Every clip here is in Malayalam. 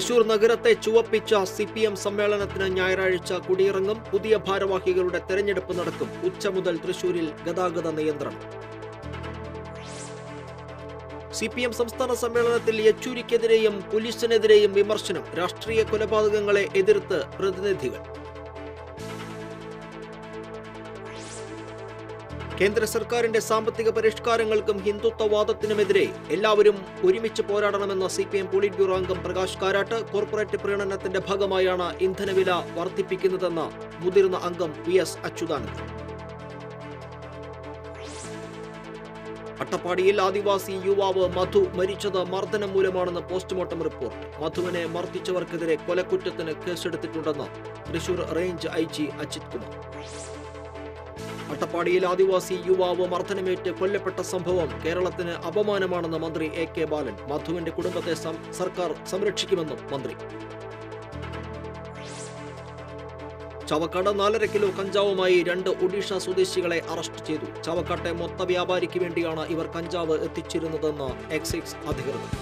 തൃശൂർ നഗരത്തെ ചുവപ്പിച്ച സി പി എം സമ്മേളനത്തിന് ഞായറാഴ്ച കുടിയിറങ്ങും പുതിയ ഭാരവാഹികളുടെ തെരഞ്ഞെടുപ്പ് നടക്കും ഉച്ച മുതൽ തൃശൂരിൽ ഗതാഗത നിയന്ത്രണം സി പി എം സംസ്ഥാന സമ്മേളനത്തിൽ യെച്ചൂരിക്കെതിരെയും പോലീസിനെതിരെയും വിമർശനം രാഷ്ട്രീയ കൊലപാതകങ്ങളെ എതിർത്ത് പ്രതിനിധികൾ കേന്ദ്ര സർക്കാരിന്റെ സാമ്പത്തിക പരിഷ്കാരങ്ങൾക്കും ഹിന്ദുത്വവാദത്തിനുമെതിരെ എല്ലാവരും ഒരുമിച്ച് പോരാടണമെന്ന C P M politburo അംഗം പ്രകാശ് കാരാട്ട് കോർപ്പറേറ്റ് പ്രീണനത്തിന്റെ ഭാഗമായാണ് ഇന്ധനവില വർദ്ധിപ്പിക്കുന്നതെന്ന് മുതിർന്ന അംഗം വി എസ് അച്യുതാനന്ദൻ അട്ടപ്പാടിയിൽ ആദിവാസി യുവാവ് മധു മരിച്ചത് മർദ്ദനം മൂലമാണെന്ന് പോസ്റ്റ്മോർട്ടം റിപ്പോർട്ട് മധുവിനെ മർദ്ദിച്ചവർക്കെതിരെ കൊലക്കുറ്റത്തിന് കേസെടുത്തിട്ടുണ്ടെന്ന് Thrissur range I G Ajith Kumar അട്ടപ്പാടിയിൽ ആദിവാസി യുവാവ് മർദ്ദനമേറ്റ് കൊല്ലപ്പെട്ട സംഭവം കേരളത്തിന് അപമാനമാണെന്ന് മന്ത്രി എ കെ ബാലൻ മധുവിന്റെ കുടുംബത്തെ സം- സർക്കാർ സംരക്ഷിക്കുമെന്നും മന്ത്രി ചവക്കാട് നാലര കിലോ കഞ്ചാവുമായി രണ്ട് ഒഡീഷ സ്വദേശികളെ അറസ്റ്റ് ചെയ്തു ചവക്കാട്ടെ മൊത്ത വ്യാപാരിക്ക് വേണ്ടിയാണ് ഇവർ കഞ്ചാവ് എത്തിച്ചിരുന്നതെന്ന് എക്സൈസ് അധികൃതർ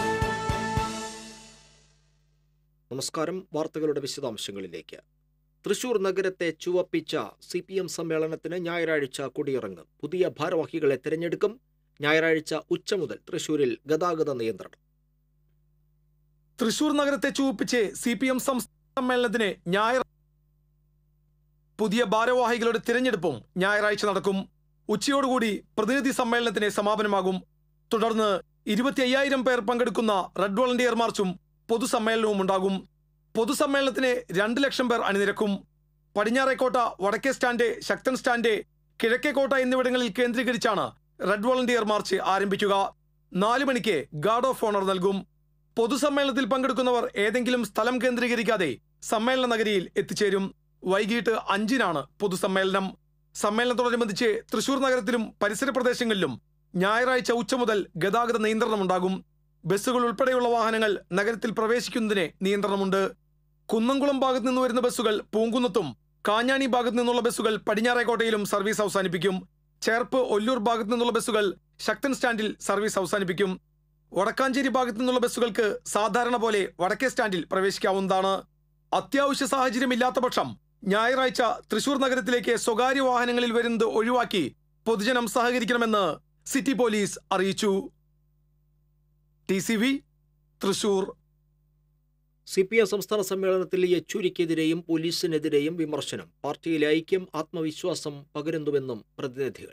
നമസ്കാരം വാർത്തകളുടെ വിശദാംശങ്ങളിലേക്ക് തൃശൂർ നഗരത്തെ ചുവപ്പിച്ച സി പി എം സമ്മേളനത്തിന് ഞായറാഴ്ച കൊടിയിറങ്ങും പുതിയ ഭാരവാഹികളെ തിരഞ്ഞെടുക്കും ഞായറാഴ്ച ഉച്ച മുതൽ തൃശൂരിൽ ഗതാഗത നിയന്ത്രണം തൃശൂർ നഗരത്തെ ചുവപ്പിച്ച് സി പി എം സംസ്ഥാന സമ്മേളനത്തിന് ഞായർ പുതിയ ഭാരവാഹികളുടെ തിരഞ്ഞെടുപ്പും ഞായറാഴ്ച നടക്കും ഉച്ചയോടുകൂടി പ്രതിനിധി സമ്മേളനത്തിന് സമാപനമാകും തുടർന്ന് ഇരുപത്തി അയ്യായിരം പേർ പങ്കെടുക്കുന്ന റെഡ് വോളണ്ടിയർ മാർച്ചും പൊതുസമ്മേളനവും ഉണ്ടാകും പൊതുസമ്മേളനത്തിന് രണ്ട് ലക്ഷം പേർ അണിനിരക്കും പടിഞ്ഞാറേക്കോട്ട വടക്കേ സ്റ്റാൻഡ് ശക്തൻ സ്റ്റാൻഡ് കിഴക്കേക്കോട്ട എന്നിവിടങ്ങളിൽ കേന്ദ്രീകരിച്ചാണ് റെഡ് വോളണ്ടിയർ മാർച്ച് ആരംഭിക്കുക നാല് മണിക്ക് ഗാർഡ് ഓഫ് ഓണർ നൽകും പൊതുസമ്മേളനത്തിൽ പങ്കെടുക്കുന്നവർ ഏതെങ്കിലും സ്ഥലം കേന്ദ്രീകരിക്കാതെ സമ്മേളന നഗരിയിൽ എത്തിച്ചേരും വൈകിട്ട് അഞ്ചിനാണ് പൊതുസമ്മേളനം സമ്മേളനത്തോടനുബന്ധിച്ച് തൃശൂർ നഗരത്തിലും പരിസര പ്രദേശങ്ങളിലും ഞായറാഴ്ച ഉച്ച മുതൽ ഗതാഗത നിയന്ത്രണമുണ്ടാകും ബസ്സുകൾ ഉൾപ്പെടെയുള്ള വാഹനങ്ങൾ നഗരത്തിൽ പ്രവേശിക്കുന്നതിന് നിയന്ത്രണമുണ്ട് കുന്നംകുളം ഭാഗത്ത് നിന്ന് വരുന്ന ബസ്സുകൾ പൂങ്കുന്നത്തും കാഞ്ഞാണി ഭാഗത്ത് നിന്നുള്ള ബസ്സുകൾ പടിഞ്ഞാറേക്കോട്ടയിലും സർവീസ് അവസാനിപ്പിക്കും ചേർപ്പ് ഒല്ലൂർ ഭാഗത്ത് നിന്നുള്ള ബസ്സുകൾ ശക്തൻ സ്റ്റാൻഡിൽ സർവീസ് അവസാനിപ്പിക്കും വടക്കാഞ്ചേരി ഭാഗത്തു നിന്നുള്ള ബസ്സുകൾക്ക് സാധാരണ പോലെ വടക്കേ സ്റ്റാൻഡിൽ പ്രവേശിക്കാവുന്നതാണ് അത്യാവശ്യ സാഹചര്യമില്ലാത്ത പക്ഷം ഞായറാഴ്ച തൃശൂർ നഗരത്തിലേക്ക് സ്വകാര്യ വാഹനങ്ങളിൽ വരുന്നത് ഒഴിവാക്കി പൊതുജനം സഹകരിക്കണമെന്ന് സിറ്റി പോലീസ് അറിയിച്ചു T C V Thrissur C P M സംസ്ഥാന സമ്മേളനത്തിൽ യെച്ചൂരിക്കെതിരെയും പോലീസിനെതിരെയും വിമർശനം പാർട്ടിയിലെ ഐക്യം ആത്മവിശ്വാസം പകരുന്നുവെന്നും പ്രതിനിധികൾ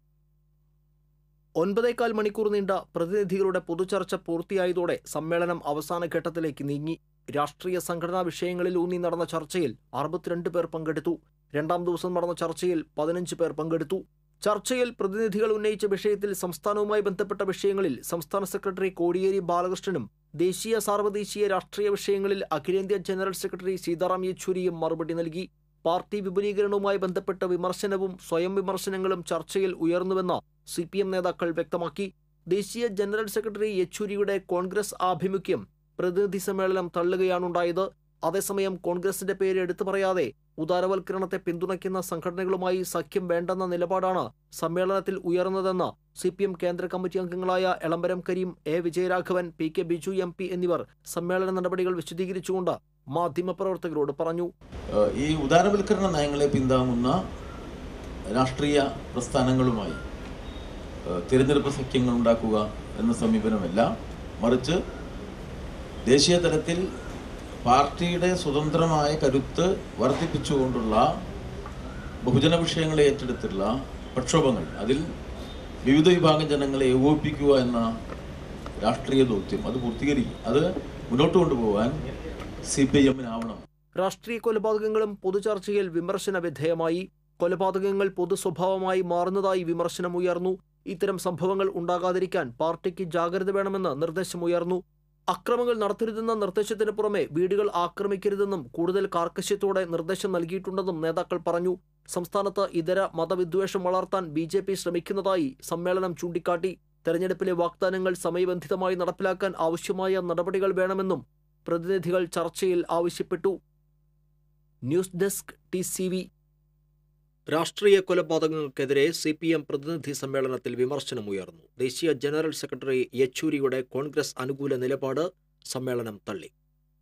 ഒൻപതേകാൽ മണിക്കൂർ നീണ്ട പ്രതിനിധികളുടെ പൊതുചർച്ച പൂർത്തിയായതോടെ സമ്മേളനം അവസാന ഘട്ടത്തിലേക്ക് നീങ്ങി രാഷ്ട്രീയ സംഘടനാ വിഷയങ്ങളിൽ ഊന്നി നടന്ന ചർച്ചയിൽ അറുപത്തിരണ്ട് പേർ പങ്കെടുത്തു രണ്ടാം ദിവസം നടന്ന ചർച്ചയിൽ പതിനഞ്ച് പേർ പങ്കെടുത്തു ചർച്ചയിൽ പ്രതിനിധികൾ ഉന്നയിച്ച വിഷയത്തിൽ സംസ്ഥാനവുമായി ബന്ധപ്പെട്ട വിഷയങ്ങളിൽ സംസ്ഥാന സെക്രട്ടറി കോടിയേരി ബാലകൃഷ്ണനും ദേശീയ സാർവദേശീയ രാഷ്ട്രീയ വിഷയങ്ങളിൽ അഖിലേന്ത്യാ ജനറൽ സെക്രട്ടറി സീതാറാം യെച്ചൂരിയും മറുപടി നൽകി പാർട്ടി വിപുലീകരണവുമായി ബന്ധപ്പെട്ട വിമർശനവും സ്വയം വിമർശനങ്ങളും ചർച്ചയിൽ ഉയർന്നുവെന്ന് സി പി എം നേതാക്കൾ വ്യക്തമാക്കി ദേശീയ ജനറൽ സെക്രട്ടറി യെച്ചൂരിയുടെ കോൺഗ്രസ് ആഭിമുഖ്യം പ്രതിനിധി സമ്മേളനം തള്ളുകയാണുണ്ടായത് അതേസമയം കോൺഗ്രസിന്റെ പേര് എടുത്തു പറയാതെ ഉദാരവൽക്കരണത്തെ പിന്തുണയ്ക്കുന്ന സംഘടനകളുമായി സഖ്യം വേണ്ടെന്ന നിലപാടാണ് സമ്മേളനത്തിൽ ഉയർന്നതെന്ന് സി പി എം കേന്ദ്ര കമ്മിറ്റി അംഗങ്ങളായ Elamaram Kareem A Vijayaraghavan P K Biju M P എന്നിവർ സമ്മേളന നടപടികൾ വിശദീകരിച്ചുകൊണ്ട് മാധ്യമപ്രവർത്തകരോട് പറഞ്ഞു ഏഹ് ഈ ഉദാരവൽക്കരണ നയങ്ങളെ പിന്താങ്ങുന്ന രാഷ്ട്രീയ പ്രസ്ഥാനങ്ങളുമായി ഏഹ് തിരഞ്ഞെടുപ്പ് സഖ്യങ്ങൾ ഉണ്ടാക്കുക എന്ന സമീപനമല്ല മറിച്ച് ദേശീയ തലത്തിൽ പാർട്ടിയുടെ സ്വതന്ത്രമായ കരുത്ത് വർദ്ധിപ്പിച്ചുകൊണ്ടുള്ള ബഹുജന വിഷയങ്ങളെ ഏറ്റെടുത്തുള്ള പ്രക്ഷോഭങ്ങൾ അതിൽ വിവിധ വിഭാഗം ജനങ്ങളെ ഏകോപിപ്പിക്കുക എന്ന രാഷ്ട്രീയ ദൗത്യം അത് പൂർത്തീകരിക്കും അത് മുന്നോട്ട് കൊണ്ടുപോകാൻ സി പി ഐ എമ്മിനാവണം രാഷ്ട്രീയ കൊലപാതകങ്ങളും പൊതുചർച്ചയിൽ വിമർശന വിധേയമായി കൊലപാതകങ്ങൾ പൊതു സ്വഭാവമായി മാറുന്നതായി വിമർശനമുയർന്നു ഇത്തരം സംഭവങ്ങൾ ഉണ്ടാകാതിരിക്കാൻ പാർട്ടിക്ക് ജാഗ്രത വേണമെന്ന് നിർദ്ദേശമുയർന്നു അക്രമങ്ങൾ നടത്തരുതെന്ന നിർദ്ദേശത്തിന് പുറമെ വീടുകൾ ആക്രമിക്കരുതെന്നും കൂടുതൽ കാർക്കശ്യത്തോടെ നിർദ്ദേശം നൽകിയിട്ടുണ്ടെന്നും നേതാക്കൾ പറഞ്ഞു സംസ്ഥാനത്ത് ഇതര മതവിദ്വേഷം വളർത്താൻ ബി ജെ പി ശ്രമിക്കുന്നതായി സമ്മേളനം ചൂണ്ടിക്കാട്ടി തെരഞ്ഞെടുപ്പിലെ വാഗ്ദാനങ്ങൾ സമയബന്ധിതമായി നടപ്പിലാക്കാൻ ആവശ്യമായ നടപടികൾ വേണമെന്നും പ്രതിനിധികൾ ചർച്ചയിൽ ആവശ്യപ്പെട്ടു news desk T C V രാഷ്ട്രീയ കൊലപാതകങ്ങൾക്കെതിരെ സി പി എം പ്രതിനിധി സമ്മേളനത്തിൽ വിമർശനമുയർന്നു ദേശീയ ജനറൽ സെക്രട്ടറി യെച്ചൂരിയുടെ കോൺഗ്രസ് അനുകൂല നിലപാട് സമ്മേളനം തള്ളി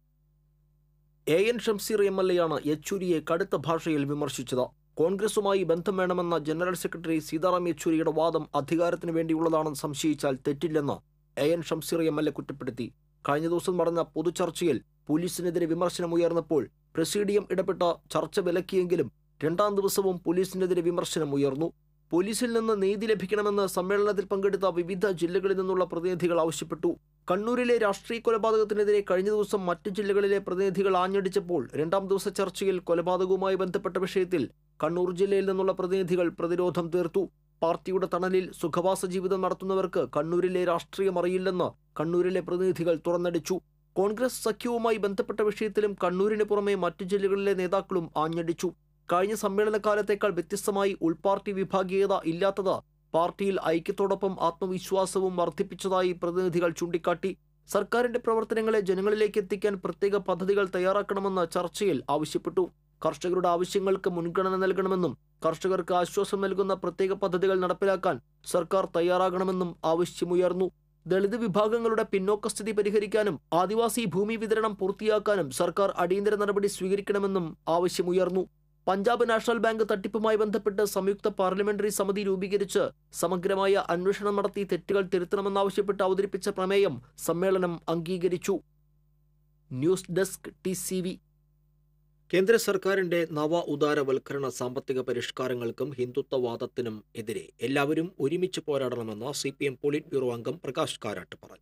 A N Shamseer M L എയാണ് യെച്ചൂരിയെ കടുത്ത ഭാഷയിൽ വിമർശിച്ചത് കോൺഗ്രസുമായി ബന്ധം വേണമെന്ന ജനറൽ സെക്രട്ടറി സീതാറാം യെച്ചൂരിയുടെ വാദം അധികാരത്തിന് വേണ്ടിയുള്ളതാണെന്ന് സംശയിച്ചാൽ തെറ്റില്ലെന്ന് A N Shamseer M L A കുറ്റപ്പെടുത്തി കഴിഞ്ഞ ദിവസം നടന്ന പൊതുചർച്ചയിൽ പോലീസിനെതിരെ വിമർശനമുയർന്നപ്പോൾ പ്രസീഡിയം ഇടപെട്ട ചർച്ച വിലക്കിയെങ്കിലും രണ്ടാം ദിവസവും പോലീസിനെതിരെ വിമർശനമുയർന്നു പോലീസിൽ നിന്ന് നീതി ലഭിക്കണമെന്ന് സമ്മേളനത്തിൽ പങ്കെടുത്ത വിവിധ ജില്ലകളിൽ നിന്നുള്ള പ്രതിനിധികൾ ആവശ്യപ്പെട്ടു കണ്ണൂരിലെ രാഷ്ട്രീയ കൊലപാതകത്തിനെതിരെ കഴിഞ്ഞ ദിവസം മറ്റ് ജില്ലകളിലെ പ്രതിനിധികൾ ആഞ്ഞടിച്ചപ്പോൾ രണ്ടാം ദിവസ ചർച്ചയിൽ കൊലപാതകവുമായി ബന്ധപ്പെട്ട വിഷയത്തിൽ കണ്ണൂർ ജില്ലയിൽ നിന്നുള്ള പ്രതിനിധികൾ പ്രതിരോധം തീർത്തു പാർട്ടിയുടെ തണലിൽ സുഖവാസ ജീവിതം നടത്തുന്നവർക്ക് കണ്ണൂരിലെ രാഷ്ട്രീയം അറിയില്ലെന്ന് കണ്ണൂരിലെ പ്രതിനിധികൾ തുറന്നടിച്ചു കോൺഗ്രസ് സഖ്യവുമായി ബന്ധപ്പെട്ട വിഷയത്തിലും കണ്ണൂരിന് പുറമെ മറ്റു ജില്ലകളിലെ നേതാക്കളും ആഞ്ഞടിച്ചു കഴിഞ്ഞ സമ്മേളനകാലത്തേക്കാൾ വ്യത്യസ്തമായി ഉൾപാർട്ടി വിഭാഗീയത ഇല്ലാത്തത് പാർട്ടിയിൽ ഐക്യത്തോടൊപ്പം ആത്മവിശ്വാസവും വർദ്ധിപ്പിച്ചതായി പ്രതിനിധികൾ ചൂണ്ടിക്കാട്ടി സർക്കാരിന്റെ പ്രവർത്തനങ്ങളെ ജനങ്ങളിലേക്ക് എത്തിക്കാൻ പ്രത്യേക പദ്ധതികൾ തയ്യാറാക്കണമെന്ന് ചർച്ചയിൽ ആവശ്യപ്പെട്ടു കർഷകരുടെ ആവശ്യങ്ങൾക്ക് മുൻഗണന നൽകണമെന്നും കർഷകർക്ക് ആശ്വാസം നൽകുന്ന പ്രത്യേക പദ്ധതികൾ നടപ്പിലാക്കാൻ സർക്കാർ തയ്യാറാകണമെന്നും ആവശ്യമുയർന്നു ദളിത് വിഭാഗങ്ങളുടെ പിന്നോക്കസ്ഥിതി പരിഹരിക്കാനും ആദിവാസി ഭൂമി വിതരണം പൂർത്തിയാക്കാനും സർക്കാർ അടിയന്തര നടപടി സ്വീകരിക്കണമെന്നും ആവശ്യമുയർന്നു പഞ്ചാബ് നാഷണൽ ബാങ്ക് തട്ടിപ്പുമായി ബന്ധപ്പെട്ട് സംയുക്ത പാർലമെന്ററി സമിതി രൂപീകരിച്ച് സമഗ്രമായ അന്വേഷണം നടത്തി തെറ്റുകൾ തിരുത്തണമെന്നാവശ്യപ്പെട്ട് അവതരിപ്പിച്ച പ്രമേയം സമ്മേളനം അംഗീകരിച്ചു news desk T C V കേന്ദ്ര സർക്കാരിന്റെ നവ ഉദാരവൽക്കരണ സാമ്പത്തിക പരിഷ്കാരങ്ങൾക്കും ഹിന്ദുത്വവാദത്തിനും എതിരെ എല്ലാവരും ഒരുമിച്ച് പോരാടണമെന്ന് C P M politburo അംഗം പ്രകാശ് കാരാട്ട് പറഞ്ഞു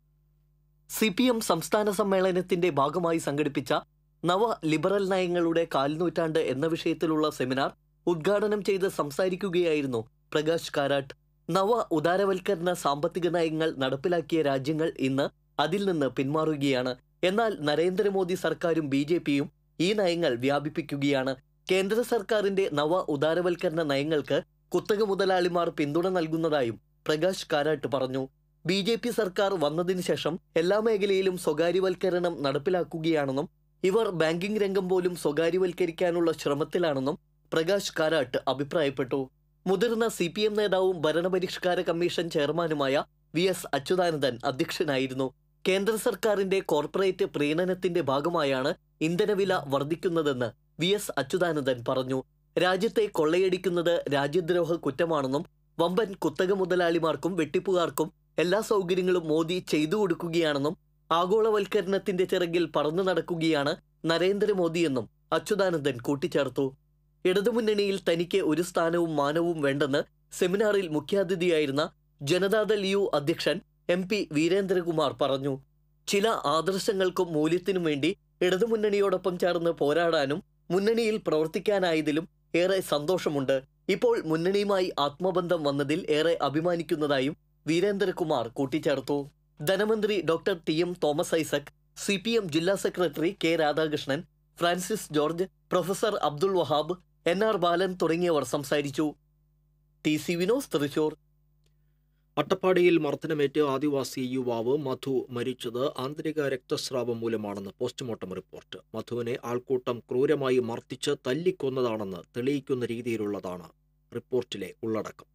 സി പി എം സംസ്ഥാന സമ്മേളനത്തിന്റെ ഭാഗമായി സംഘടിപ്പിച്ച നവ ലിബറൽ നയങ്ങളുടെ കാൽനൂറ്റാണ്ട് എന്ന വിഷയത്തിലുള്ള സെമിനാർ ഉദ്ഘാടനം ചെയ്ത് സംസാരിക്കുകയായിരുന്നു പ്രകാശ് കാരാട്ട് നവ ഉദാരവൽക്കരണ സാമ്പത്തിക നയങ്ങൾ നടപ്പിലാക്കിയ രാജ്യങ്ങൾ ഇന്ന് അതിൽ നിന്ന് പിന്മാറുകയാണ് എന്നാൽ നരേന്ദ്രമോദി സർക്കാരും ബി ജെ പിയും ഈ നയങ്ങൾ വ്യാപിപ്പിക്കുകയാണ് കേന്ദ്ര സർക്കാരിന്റെ നവ ഉദാരവൽക്കരണ നയങ്ങൾക്ക് കുത്തക മുതലാളിമാർ പിന്തുണ നൽകുന്നതായും പ്രകാശ് കാരാട്ട് പറഞ്ഞു ബി ജെ പി സർക്കാർ വന്നതിന് ശേഷം എല്ലാ മേഖലയിലും സ്വകാര്യവൽക്കരണം നടപ്പിലാക്കുകയാണെന്നും ഇവർ ബാങ്കിംഗ് രംഗം പോലും സ്വകാര്യവൽക്കരിക്കാനുള്ള ശ്രമത്തിലാണെന്നും പ്രകാശ് കാരാട്ട് അഭിപ്രായപ്പെട്ടു മുതിർന്ന സി പി എം നേതാവും ഭരണപരിഷ്കാര കമ്മീഷൻ ചെയർമാനുമായ വി എസ് അച്യുതാനന്ദൻ അധ്യക്ഷനായിരുന്നു കേന്ദ്ര സർക്കാരിന്റെ കോർപ്പറേറ്റ് പ്രീണനത്തിന്റെ ഭാഗമായാണ് ഇന്ധനവില വർദ്ധിക്കുന്നതെന്ന് വി എസ് അച്യുതാനന്ദൻ പറഞ്ഞു രാജ്യത്തെ കൊള്ളയടിക്കുന്നത് രാജ്യദ്രോഹ കുറ്റമാണെന്നും വമ്പൻ കുത്തക മുതലാളിമാർക്കും വെട്ടിപ്പുകാർക്കും എല്ലാ സൗകര്യങ്ങളും മോദി ചെയ്തു കൊടുക്കുകയാണെന്നും ആഗോളവൽക്കരണത്തിന്റെ ചിറകിൽ പറന്നു നടക്കുകയാണ് നരേന്ദ്രമോദിയെന്നും അച്യുതാനന്ദൻ കൂട്ടിച്ചേർത്തു ഇടതുമുന്നണിയിൽ തനിക്ക് ഒരു സ്ഥാനവും മാനവും വേണ്ടെന്ന് സെമിനാറിൽ മുഖ്യാതിഥിയായിരുന്ന ജനതാദൾ യു അധ്യക്ഷൻ എം പി വീരേന്ദ്രകുമാർ പറഞ്ഞു ചില ആദർശങ്ങൾക്കും മൂല്യത്തിനും വേണ്ടി ഇടതുമുന്നണിയോടൊപ്പം ചേർന്ന് പോരാടാനും മുന്നണിയിൽ പ്രവർത്തിക്കാനായതിലും ഏറെ സന്തോഷമുണ്ട് ഇപ്പോൾ മുന്നണിയുമായി ആത്മബന്ധം വന്നതിൽ ഏറെ അഭിമാനിക്കുന്നതായും വീരേന്ദ്രകുമാർ കൂട്ടിച്ചേർത്തു ധനമന്ത്രി doctor T M Thomas Isaac C P M ജില്ലാ secretary K Radhakrishnan Francis George professor Abdul Wahab N R Balan തുടങ്ങിയവർ സംസാരിച്ചു ടി സി വിനോസ് തൃശൂർ അട്ടപ്പാടിയിൽ മർദ്ദനമേറ്റ് ആദിവാസി യുവാവ് മധു മരിച്ചത് ആന്തരിക രക്തസ്രാവം മൂലമാണെന്ന് പോസ്റ്റ്മോർട്ടം റിപ്പോർട്ട് മധുവിനെ ആൾക്കൂട്ടം ക്രൂരമായി മർദ്ദിച്ച് തല്ലിക്കൊന്നതാണെന്ന് തെളിയിക്കുന്ന രീതിയിലുള്ളതാണ് റിപ്പോർട്ടിലെ ഉള്ളടക്കം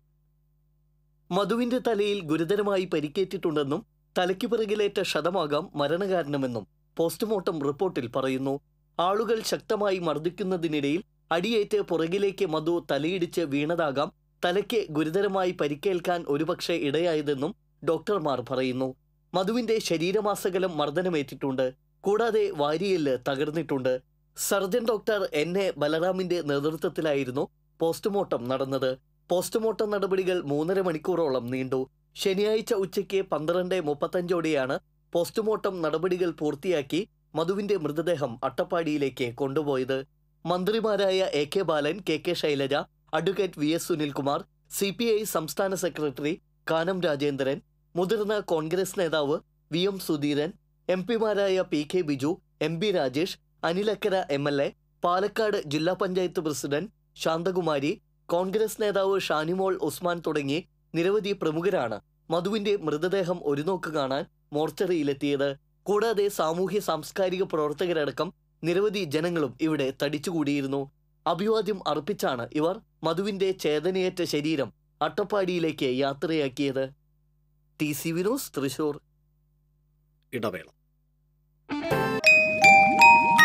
മധുവിന്റെ തലയിൽ ഗുരുതരമായി പരിക്കേറ്റിട്ടുണ്ടെന്നും തലയ്ക്ക് പിറകിലേറ്റ ക്ഷതമാകാം മരണകാരണമെന്നും പോസ്റ്റ്മോർട്ടം റിപ്പോർട്ടിൽ പറയുന്നു ആളുകൾ ശക്തമായി മർദ്ദിക്കുന്നതിനിടയിൽ അടിയേറ്റ് പുറകിലേക്ക് മധു തലയിടിച്ച് വീണതാകാം തലയ്ക്ക് ഗുരുതരമായി പരിക്കേൽക്കാൻ ഒരുപക്ഷെ ഇടയായതെന്നും ഡോക്ടർമാർ പറയുന്നു മധുവിന്റെ ശരീരമാസകലം മർദ്ദനമേറ്റിട്ടുണ്ട് കൂടാതെ വാരിയെല്ല് തകർന്നിട്ടുണ്ട് സർജൻ ഡോക്ടർ എൻ എ ബലറാമിന്റെ നേതൃത്വത്തിലായിരുന്നു പോസ്റ്റ്മോർട്ടം നടന്നത് പോസ്റ്റ്മോർട്ടം നടപടികൾ മൂന്നര മണിക്കൂറോളം നീണ്ടു ശനിയാഴ്ച ഉച്ചയ്ക്ക് പന്ത്രണ്ട് മുപ്പത്തഞ്ചോടെയാണ് പോസ്റ്റ്മോർട്ടം നടപടികൾ പൂർത്തിയാക്കി മധുവിന്റെ മൃതദേഹം അട്ടപ്പാടിയിലേക്ക് കൊണ്ടുപോയത് മന്ത്രിമാരായ A K Balan K K Shailaja advocate V S Sunilkumar C P I സംസ്ഥാന സെക്രട്ടറി കാനം രാജേന്ദ്രൻ മുതിർന്ന കോൺഗ്രസ് നേതാവ് വി എം സുധീരൻ എം പിമാരായ P K Biju M B Rajesh Anilakkara M L A Palakkad ജില്ലാ പഞ്ചായത്ത് പ്രസിഡന്റ് ശാന്തകുമാരി കോൺഗ്രസ് നേതാവ് ഷാനിമോൾ ഉസ്മാൻ തുടങ്ങി നിരവധി പ്രമുഖരാണ് മധുവിന്റെ മൃതദേഹം ഒരു നോക്ക് കാണാൻ മോർച്ചറിയിലെത്തിയത് കൂടാതെ സാമൂഹ്യ സാംസ്കാരിക പ്രവർത്തകരടക്കം നിരവധി ജനങ്ങളും ഇവിടെ തടിച്ചുകൂടിയിരുന്നു അഭിവാദ്യം അർപ്പിച്ചാണ് ഇവർ മധുവിന്റെ ചേതനയേറ്റ ശരീരം അട്ടപ്പാടിയിലേക്ക് യാത്രയാക്കിയത് ടി സി വിനോസ് തൃശൂർ ഇടവേള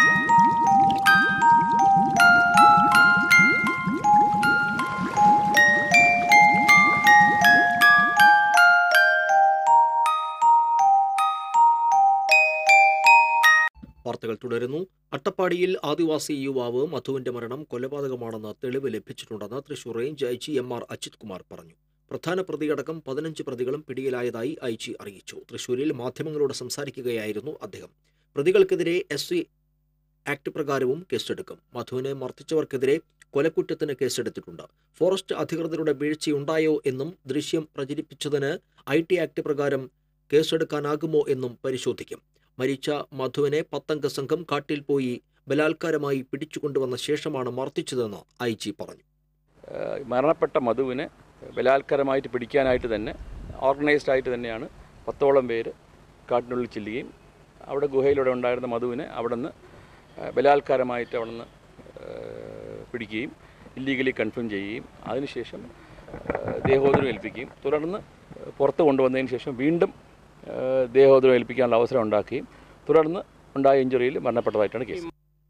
തുടരുന്നു അട്ടപ്പാടിയിൽ ആദിവാസി യുവാവ് മധുവിന്റെ മരണം കൊലപാതകമാണെന്ന് തെളിവ് ലഭിച്ചിട്ടുണ്ടെന്ന് Thrissur range I G M R Ajith Kumar പറഞ്ഞു പ്രധാന പ്രതിയടക്കം പതിനഞ്ച് പ്രതികളും പിടിയിലായതായി ഐ ജി അറിയിച്ചു തൃശൂരിൽ മാധ്യമങ്ങളോട് സംസാരിക്കുകയായിരുന്നു അദ്ദേഹം പ്രതികൾക്കെതിരെ എസ് സി ആക്ട് പ്രകാരവും കേസെടുക്കും മധുവിനെ മർദ്ദിച്ചവർക്കെതിരെ കൊലക്കുറ്റത്തിന് കേസെടുത്തിട്ടുണ്ട് ഫോറസ്റ്റ് അധികൃതരുടെ വീഴ്ചയുണ്ടായോ എന്നും ദൃശ്യം പ്രചരിപ്പിച്ചതിന് ഐ ടി ആക്ട് പ്രകാരം കേസെടുക്കാനാകുമോ എന്നും പരിശോധിക്കും മരിച്ച മധുവിനെ പത്തംഗ സംഘം കാട്ടിൽ പോയി ബലാത്കാരമായി പിടിച്ചുകൊണ്ടുവന്ന ശേഷമാണ് മർദ്ദിച്ചതെന്ന് ഐ ജി പറഞ്ഞു ഏഹ് മരണപ്പെട്ട മധുവിനെ ബലാത്കാരമായിട്ട് പിടിക്കാനായിട്ട് തന്നെ ഓർഗനൈസ്ഡ് ആയിട്ട് തന്നെയാണ് പത്തോളം പേര് കാട്ടിനുള്ളിൽ ചെല്ലുകയും അവിടെ ഗുഹയിലൂടെ ഉണ്ടായിരുന്ന മധുവിനെ അവിടെ നിന്ന് ബലാത്കാരമായിട്ട് അവിടെ നിന്ന് പിടിക്കുകയും ഇല്ലീഗലി കൺഫേം ചെയ്യുകയും അതിനുശേഷം ഏഹ് ദേഹോദരം ഏൽപ്പിക്കുകയും തുടർന്ന് പുറത്ത് കൊണ്ടുവന്നതിന് ശേഷം വീണ്ടും ഏഹ് ദേഹോദരം ഏൽപ്പിക്കാനുള്ള അവസരം ഉണ്ടാക്കുകയും തുടർന്ന് ഉണ്ടായ ഇഞ്ചുറിയിൽ മരണപ്പെട്ടതായിട്ടാണ് കേസ്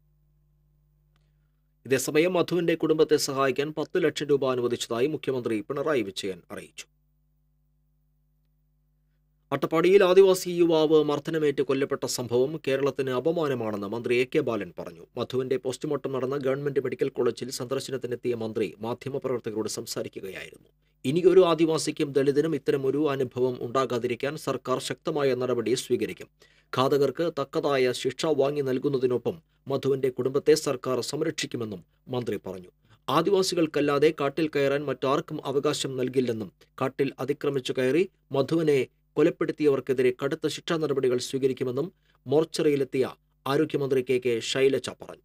ഇതേസമയം മധുവിന്റെ കുടുംബത്തെ സഹായിക്കാൻ പത്ത് ലക്ഷം രൂപ അനുവദിച്ചതായി മുഖ്യമന്ത്രി പിണറായി വിജയൻ അറിയിച്ചു അട്ടപ്പാടിയിൽ ആദിവാസി യുവാവ് മർദ്ദനമേറ്റ് കൊല്ലപ്പെട്ട സംഭവം കേരളത്തിന് അപമാനമാണെന്ന് മന്ത്രി എ കെ ബാലൻ പറഞ്ഞു മധുവിന്റെ പോസ്റ്റ്മോർട്ടം നടന്ന ഗവൺമെന്റ് മെഡിക്കൽ കോളേജിൽ സന്ദർശനത്തിനെത്തിയ മന്ത്രി മാധ്യമപ്രവർത്തകരോട് സംസാരിക്കുകയായിരുന്നു ഇനിയൊരു ആദിവാസിക്കും ദളിതനും ഇത്തരമൊരു അനുഭവം ഉണ്ടാകാതിരിക്കാൻ സർക്കാർ ശക്തമായ നടപടി സ്വീകരിക്കും ഘാതകർക്ക് തക്കതായ ശിക്ഷ വാങ്ങി നൽകുന്നതിനൊപ്പം മധുവിന്റെ കുടുംബത്തെ സർക്കാർ സംരക്ഷിക്കുമെന്നും മന്ത്രി പറഞ്ഞു ആദിവാസികൾക്കല്ലാതെ കാട്ടിൽ കയറാൻ മറ്റാർക്കും അവകാശം നൽകില്ലെന്നും കാട്ടിൽ അതിക്രമിച്ചു കയറി മധുവിനെ കൊലപ്പെടുത്തിയവർക്കെതിരെ കടുത്ത ശിക്ഷാ നടപടികൾ സ്വീകരിക്കുമെന്നും മോർച്ചറിയിലെത്തിയ ആരോഗ്യമന്ത്രി കെ കെ ശൈലജ പറഞ്ഞു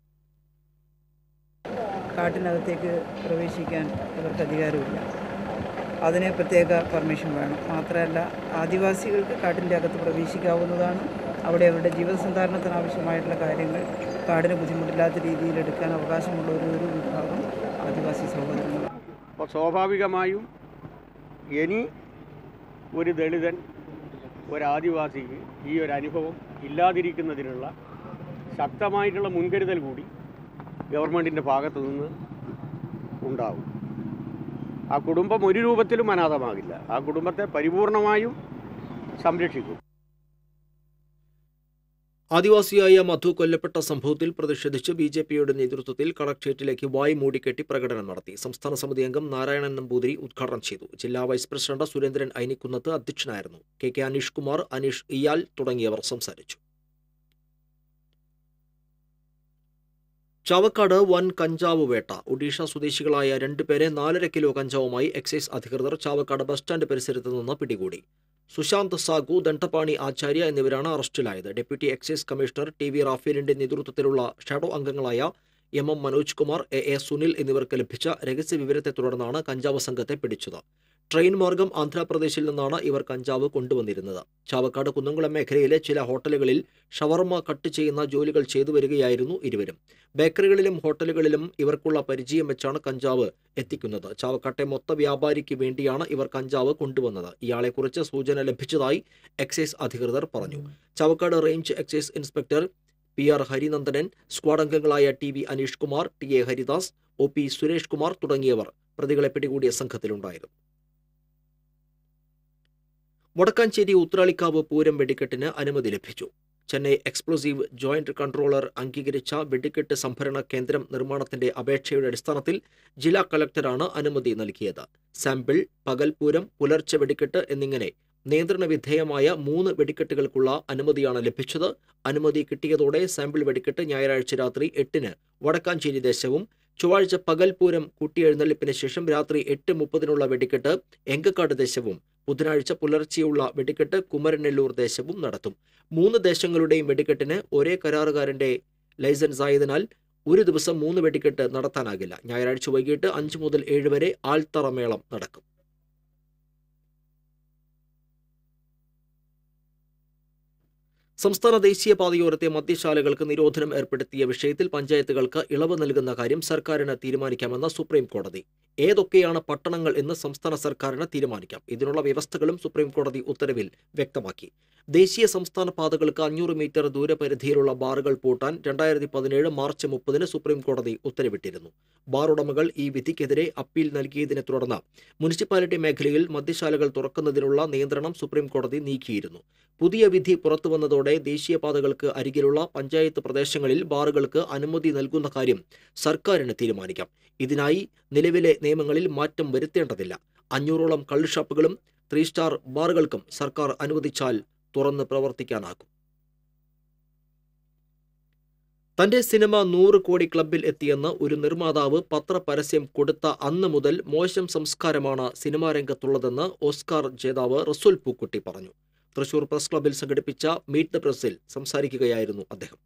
കാട്ടിനകത്തേക്ക് പ്രവേശിക്കാൻ ഇവർക്ക് അധികാരമില്ല അതിന് പ്രത്യേക പെർമിഷൻ വേണം മാത്രമല്ല ആദിവാസികൾക്ക് കാട്ടിൻ്റെ അകത്ത് പ്രവേശിക്കാവുന്നതാണ് അവിടെ അവരുടെ ജീവസന്ധാരണത്തിന് ആവശ്യമായിട്ടുള്ള കാര്യങ്ങൾ കാടിന് ബുദ്ധിമുട്ടില്ലാത്ത രീതിയിൽ എടുക്കാൻ അവകാശമുള്ള ഒരു ഒരു വിഭാഗം ആദിവാസി സഹോദരങ്ങളാണ് അപ്പോൾ സ്വാഭാവികമായും ഇനി ഒരു ദളിതൻ ഒരാദിവാസിക്ക് ഈ ഒരു അനുഭവം ഇല്ലാതിരിക്കുന്നതിനുള്ള ശക്തമായിട്ടുള്ള മുൻകരുതൽ കൂടി ഗവൺമെൻറ്റിൻ്റെ ഭാഗത്തു നിന്ന് ഉണ്ടാവും ആ കുടുംബം ഒരു രൂപത്തിലും അനാഥമാകില്ല ആ കുടുംബത്തെ പരിപൂർണമായും സംരക്ഷിക്കും ആദിവാസിയായ മധു കൊല്ലപ്പെട്ട സംഭവത്തിൽ പ്രതിഷേധിച്ച് ബി ജെ പിയുടെ നേതൃത്വത്തിൽ കളക്ട്രേറ്റിലേക്ക് വായ് മൂടിക്കെട്ടി പ്രകടനം നടത്തി സംസ്ഥാന സമിതി അംഗം നാരായണൻ നമ്പൂതിരി ഉദ്ഘാടനം ചെയ്തു ജില്ലാ വൈസ് പ്രസിഡന്റ് സുരേന്ദ്രൻ ഐനിക്കുന്നത്ത് അധ്യക്ഷനായിരുന്നു കെ കെ അനീഷ് കുമാർ അനീഷ് ഇയാൽ തുടങ്ങിയവർ സംസാരിച്ചു ചാവക്കാട് വൻ കഞ്ചാവ് വേട്ട ഒഡീഷ സ്വദേശികളായ രണ്ടുപേരെ നാലര കിലോ കഞ്ചാവുമായി എക്സൈസ് അധികൃതർ ചാവക്കാട് ബസ് സ്റ്റാൻഡ് പരിസരത്ത് നിന്ന് പിടികൂടി സുശാന്ത് സാഗു ദണ്ഡപാണി ആചാര്യ എന്നിവരാണ് അറസ്റ്റിലായത് deputy excise commissioner T V റാഫേലിന്റെ നേതൃത്വത്തിലുള്ള ഷാഡോ അംഗങ്ങളായ M M Manoj Kumar A A Sunil എന്നിവർക്ക് ലഭിച്ച രഹസ്യ വിവരത്തെ തുടർന്നാണ് കഞ്ചാവ് സംഘത്തെ പിടിച്ചത് ട്രെയിൻ മാർഗം ആന്ധ്രാപ്രദേശിൽ നിന്നാണ് ഇവർ കഞ്ചാവ് കൊണ്ടുവന്നിരുന്നത് ചാവക്കാട് കുന്നംകുളം മേഖലയിലെ ചില ഹോട്ടലുകളിൽ ഷവർമ കട്ട് ചെയ്യുന്ന ജോലികൾ ചെയ്തു വരികയായിരുന്നു ഇരുവരും ബേക്കറികളിലും ഹോട്ടലുകളിലും ഇവർക്കുള്ള പരിചയം വെച്ചാണ് കഞ്ചാവ് എത്തിക്കുന്നത് ചാവക്കാട്ടെ മൊത്ത വ്യാപാരിക്ക് വേണ്ടിയാണ് ഇവർ കഞ്ചാവ് കൊണ്ടുവന്നത് ഇയാളെക്കുറിച്ച് സൂചന ലഭിച്ചതായി എക്സൈസ് അധികൃതർ പറഞ്ഞു Chavakkad range excise inspector P R Harinandanan squad അംഗങ്ങളായ T V Aneesh Kumar T A Haridas O P Suresh Kumar തുടങ്ങിയവർ പ്രതികളെ പിടികൂടിയ സംഘത്തിലുണ്ടായിരുന്നു വടക്കാഞ്ചേരി ഉത്രാളിക്കാവ് പൂരം വെടിക്കെട്ടിന് അനുമതി ലഭിച്ചു ചെന്നൈ എക്സ്പ്ലോസീവ് ജോയിന്റ് കൺട്രോളർ അംഗീകരിച്ച വെടിക്കെട്ട് സംഭരണ കേന്ദ്രം നിർമ്മാണത്തിന്റെ അപേക്ഷയുടെ അടിസ്ഥാനത്തിൽ ജില്ലാ കളക്ടറാണ് അനുമതി നൽകിയത് സാമ്പിൾ പകൽപൂരം പുലർച്ചെ വെടിക്കെട്ട് എന്നിങ്ങനെ നിയന്ത്രണ വിധേയമായ മൂന്ന് വെടിക്കെട്ടുകൾക്കുള്ള അനുമതിയാണ് ലഭിച്ചത് അനുമതി കിട്ടിയതോടെ സാമ്പിൾ വെടിക്കെട്ട് ഞായറാഴ്ച രാത്രി എട്ടിന് വടക്കാഞ്ചേരി ദേശവും ചൊവ്വാഴ്ച പകൽപൂരം കൂട്ടിയെഴുന്നള്ളിപ്പിന് ശേഷം രാത്രി എട്ട് മുപ്പതിനുള്ള വെടിക്കെട്ട് എങ്കക്കാട് ദേശവും ബുധനാഴ്ച പുലർച്ചെയുള്ള വെടിക്കെട്ട് കുമരനെല്ലൂർ ദേശവും നടത്തും മൂന്ന് ദേശങ്ങളുടെയും വെടിക്കെട്ടിന് ഒരേ കരാറുകാരന്റെ ലൈസൻസ് ആയതിനാൽ ഒരു ദിവസം മൂന്ന് വെടിക്കെട്ട് നടത്താനാകില്ല ഞായറാഴ്ച വൈകിട്ട് അഞ്ച് മുതൽ ഏഴ് വരെ ആൾത്തറ മേളം നടക്കും സംസ്ഥാന ദേശീയപാതയോരത്തെ മദ്യശാലകൾക്ക് നിരോധനം ഏർപ്പെടുത്തിയ വിഷയത്തിൽ പഞ്ചായത്തുകൾക്ക് ഇളവ് നൽകുന്ന കാര്യം സർക്കാരിന് തീരുമാനിക്കാമെന്ന് സുപ്രീം കോടതി ഏതൊക്കെയാണ് പട്ടണങ്ങൾ എന്ന് സംസ്ഥാന സർക്കാരിന് തീരുമാനിക്കാം ഇതിനുള്ള വ്യവസ്ഥകളും സുപ്രീം കോടതി ഉത്തരവിൽ വ്യക്തമാക്കി ദേശീയ സംസ്ഥാന പാതകൾക്ക് അഞ്ഞൂറ് മീറ്റർ ദൂരപരിധിയിലുള്ള ബാറുകൾ പൂട്ടാൻ രണ്ടായിരത്തി പതിനേഴ് മാർച്ച് മുപ്പതിന് സുപ്രീം കോടതി ഉത്തരവിട്ടിരുന്നു ബാർ ഉടമകൾ ഈ വിധിക്കെതിരെ അപ്പീൽ നൽകിയതിനെ തുടർന്ന് മുനിസിപ്പാലിറ്റി മേഖലയിൽ മദ്യശാലകൾ തുറക്കുന്നതിനുള്ള നിയന്ത്രണം സുപ്രീം കോടതി നീക്കിയിരുന്നു പുതിയ വിധി പുറത്തുവന്നതോടെ ഉൾപ്പെടെ ദേശീയപാതകൾക്ക് അരികിലുള്ള പഞ്ചായത്ത് പ്രദേശങ്ങളിൽ ബാറുകൾക്ക് അനുമതി നൽകുന്ന കാര്യം സർക്കാരിന് തീരുമാനിക്കാം ഇതിനായി നിലവിലെ നിയമങ്ങളിൽ മാറ്റം വരുത്തേണ്ടതില്ല അഞ്ഞൂറോളം കള്ള് ഷാപ്പുകളും ത്രീ സ്റ്റാർ ബാറുകൾക്കും സർക്കാർ അനുവദിച്ചാൽ തുറന്ന് പ്രവർത്തിക്കാനാകും തന്റെ സിനിമ നൂറ് കോടി ക്ലബിൽ എത്തിയെന്ന് ഒരു നിർമ്മാതാവ് പത്രപരസ്യം കൊടുത്ത അന്ന് മുതൽ മോശം സംസ്കാരമാണ് സിനിമാ രംഗത്തുള്ളതെന്ന് ഓസ്കാർ ജേതാവ് റസൂൽ പൂക്കുട്ടി പറഞ്ഞു തൃശൂർ പ്രസ് ക്ലബിൽ സംഘടിപ്പിച്ച മീറ്റ് ദ പ്രസിൽ സംസാരിക്കുകയായിരുന്നു അദ്ദേഹം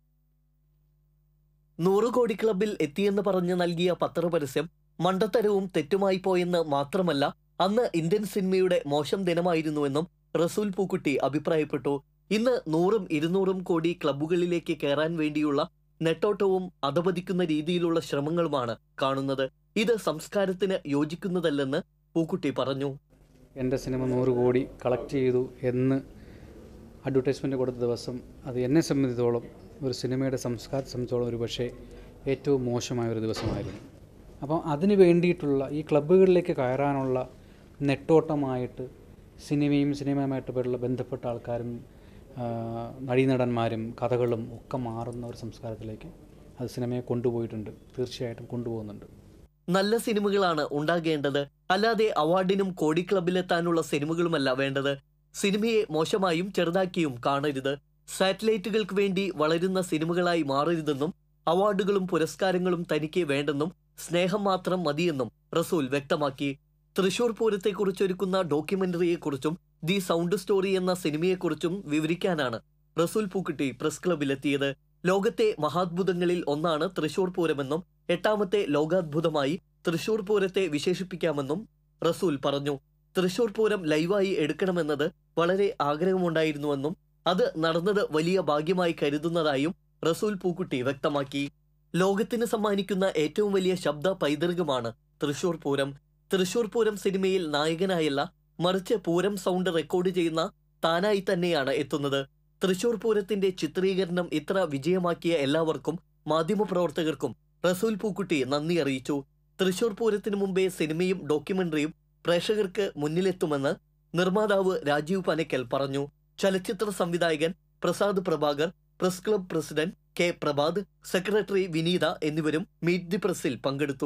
നൂറ് കോടി ക്ലബിൽ എത്തിയെന്ന് പറഞ്ഞ് നൽകിയ പത്രപരസ്യം മണ്ടത്തരവും തെറ്റുമായി പോയെന്ന് മാത്രമല്ല അന്ന് ഇന്ത്യൻ സിനിമയുടെ മോശം ദിനമായിരുന്നുവെന്നും റസൂൽ പൂക്കുട്ടി അഭിപ്രായപ്പെട്ടു ഇന്ന് നൂറും ഇരുന്നൂറും കോടി ക്ലബ്ബുകളിലേക്ക് കയറാൻ വേണ്ടിയുള്ള നെട്ടോട്ടവും അധപതിക്കുന്ന രീതിയിലുള്ള ശ്രമങ്ങളുമാണ് കാണുന്നത് ഇത് സംസ്കാരത്തിന് യോജിക്കുന്നതല്ലെന്ന് പൂക്കുട്ടി പറഞ്ഞു എൻ്റെ സിനിമ നൂറ് കോടി കളക്ട് ചെയ്തു എന്ന് അഡ്വർടൈസ്മെൻറ്റ് കൊടുത്ത ദിവസം അത് എന്നെ സംബന്ധിച്ചോളം ഒരു സിനിമയുടെ സംസ്കാരത്തെ സംബന്ധിച്ചോളം ഒരു പക്ഷേ ഏറ്റവും മോശമായ ഒരു ദിവസമായിരുന്നു അപ്പം അതിന് വേണ്ടിയിട്ടുള്ള ഈ ക്ലബ്ബുകളിലേക്ക് കയറാനുള്ള നെട്ടോട്ടമായിട്ട് സിനിമയും സിനിമയുമായിട്ട് ബന്ധപ്പെട്ട ആൾക്കാരും ആ, നടീനടന്മാരും കഥകളും ഒക്കെ മാറുന്ന ഒരു സംസ്കാരത്തിലേക്ക് അത് സിനിമയെ കൊണ്ടുപോയിട്ടുണ്ട് തീർച്ചയായിട്ടും കൊണ്ടുപോകുന്നുണ്ട് നല്ല സിനിമകളാണ് ഉണ്ടാകേണ്ടത് അല്ലാതെ അവാർഡിനും കോടി ക്ലബിലെത്താനുള്ള സിനിമകളുമല്ല വേണ്ടത് സിനിമയെ മോശമായും ചെറുതാക്കിയും കാണരുത് സാറ്റലൈറ്റുകൾക്ക് വേണ്ടി വളരുന്ന സിനിമകളായി മാറരുതെന്നും അവാർഡുകളും പുരസ്കാരങ്ങളും തനിക്ക് വേണ്ടെന്നും സ്നേഹം മാത്രം മതിയെന്നും റസൂൽ വ്യക്തമാക്കി തൃശൂർ പൂരത്തെക്കുറിച്ചൊരുക്കുന്ന ഡോക്യുമെന്ററിയെക്കുറിച്ചും ദി സൗണ്ട് സ്റ്റോറി എന്ന സിനിമയെക്കുറിച്ചും വിവരിക്കാനാണ് റസൂൽ പൂക്കുട്ടി പ്രസ് ക്ലബിലെത്തിയത് ലോകത്തെ മഹാത്ഭുതങ്ങളിൽ ഒന്നാണ് തൃശൂർ പൂരമെന്നും എട്ടാമത്തെ ലോകാത്ഭുതമായി തൃശൂർ പൂരത്തെ വിശേഷിപ്പിക്കാമെന്നും റസൂൽ പറഞ്ഞു തൃശൂർ പൂരം ലൈവായി എടുക്കണമെന്നത് വളരെ ആഗ്രഹമുണ്ടായിരുന്നുവെന്നും അത് നടന്നത് വലിയ ഭാഗ്യമായി കരുതുന്നതായും റസൂൽ പൂക്കുട്ടി വ്യക്തമാക്കി ലോകത്തിന് സമ്മാനിക്കുന്ന ഏറ്റവും വലിയ ശബ്ദ പൈതൃകമാണ് തൃശൂർ പൂരം തൃശൂർ പൂരം സിനിമയിൽ നായകനായല്ല മറിച്ച് പൂരം സൗണ്ട് റെക്കോർഡ് ചെയ്യുന്ന താനായി തന്നെയാണ് എത്തുന്നത് തൃശൂർ പൂരത്തിന്റെ ചിത്രീകരണം ഇത്ര വിജയമാക്കിയ എല്ലാവർക്കും മാധ്യമപ്രവർത്തകർക്കും റസൂൽ പൂക്കുട്ടി നന്ദി അറിയിച്ചു തൃശൂർ പൂരത്തിനു മുമ്പേ സിനിമയും ഡോക്യുമെന്ററിയും പ്രേക്ഷകർക്ക് മുന്നിലെത്തുമെന്ന് നിർമ്മാതാവ് രാജീവ് പനക്കൽ പറഞ്ഞു ചലച്ചിത്ര സംവിധായകൻ Prasad Prabhakar press club president K Prabhath secretary Vineetha എന്നിവരും മീറ്റ് ദി പ്രസിൽ പങ്കെടുത്തു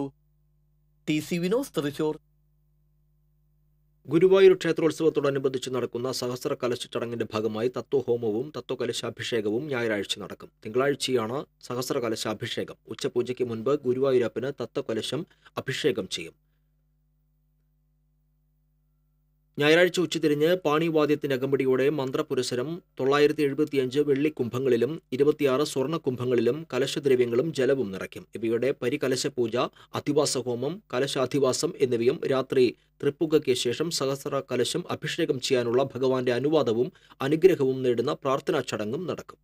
T C V news Thrissur Guruvayur ക്ഷേത്രോത്സവത്തോടനുബന്ധിച്ച് നടക്കുന്ന സഹസ്ര കലശ ചടങ്ങിന്റെ ഭാഗമായി തത്വഹോമവും തത്വകലശാഭിഷേകവും ഞായറാഴ്ച നടക്കും തിങ്കളാഴ്ചയാണ് സഹസ്ര കലശാഭിഷേകം ഉച്ചപൂജയ്ക്ക് മുൻപ് ഗുരുവായൂരപ്പന് തത്വകലശം അഭിഷേകം ചെയ്യും ഞായറാഴ്ച ഉച്ചതിരിഞ്ഞ് പാണിവാദ്യത്തിന്റെ അകമ്പടിയോടെ മന്ത്രപുരസരം തൊള്ളായിരത്തി എഴുപത്തിയഞ്ച് വെള്ളിക്കുംഭങ്ങളിലും ഇരുപത്തിയാറ് സ്വർണ്ണക്കുംഭങ്ങളിലും കലശദ്രവ്യങ്ങളും ജലവും നിറയ്ക്കും ഇവയുടെ പരികലശ പൂജ അധിവാസ ഹോമം കലശാധിവാസം എന്നിവയും രാത്രി തൃപ്പുകയ്ക്ക് ശേഷം സഹസ്ര കലശം അഭിഷേകം ചെയ്യാനുള്ള ഭഗവാന്റെ അനുവാദവും അനുഗ്രഹവും നേടുന്ന പ്രാർത്ഥനാ ചടങ്ങും നടക്കും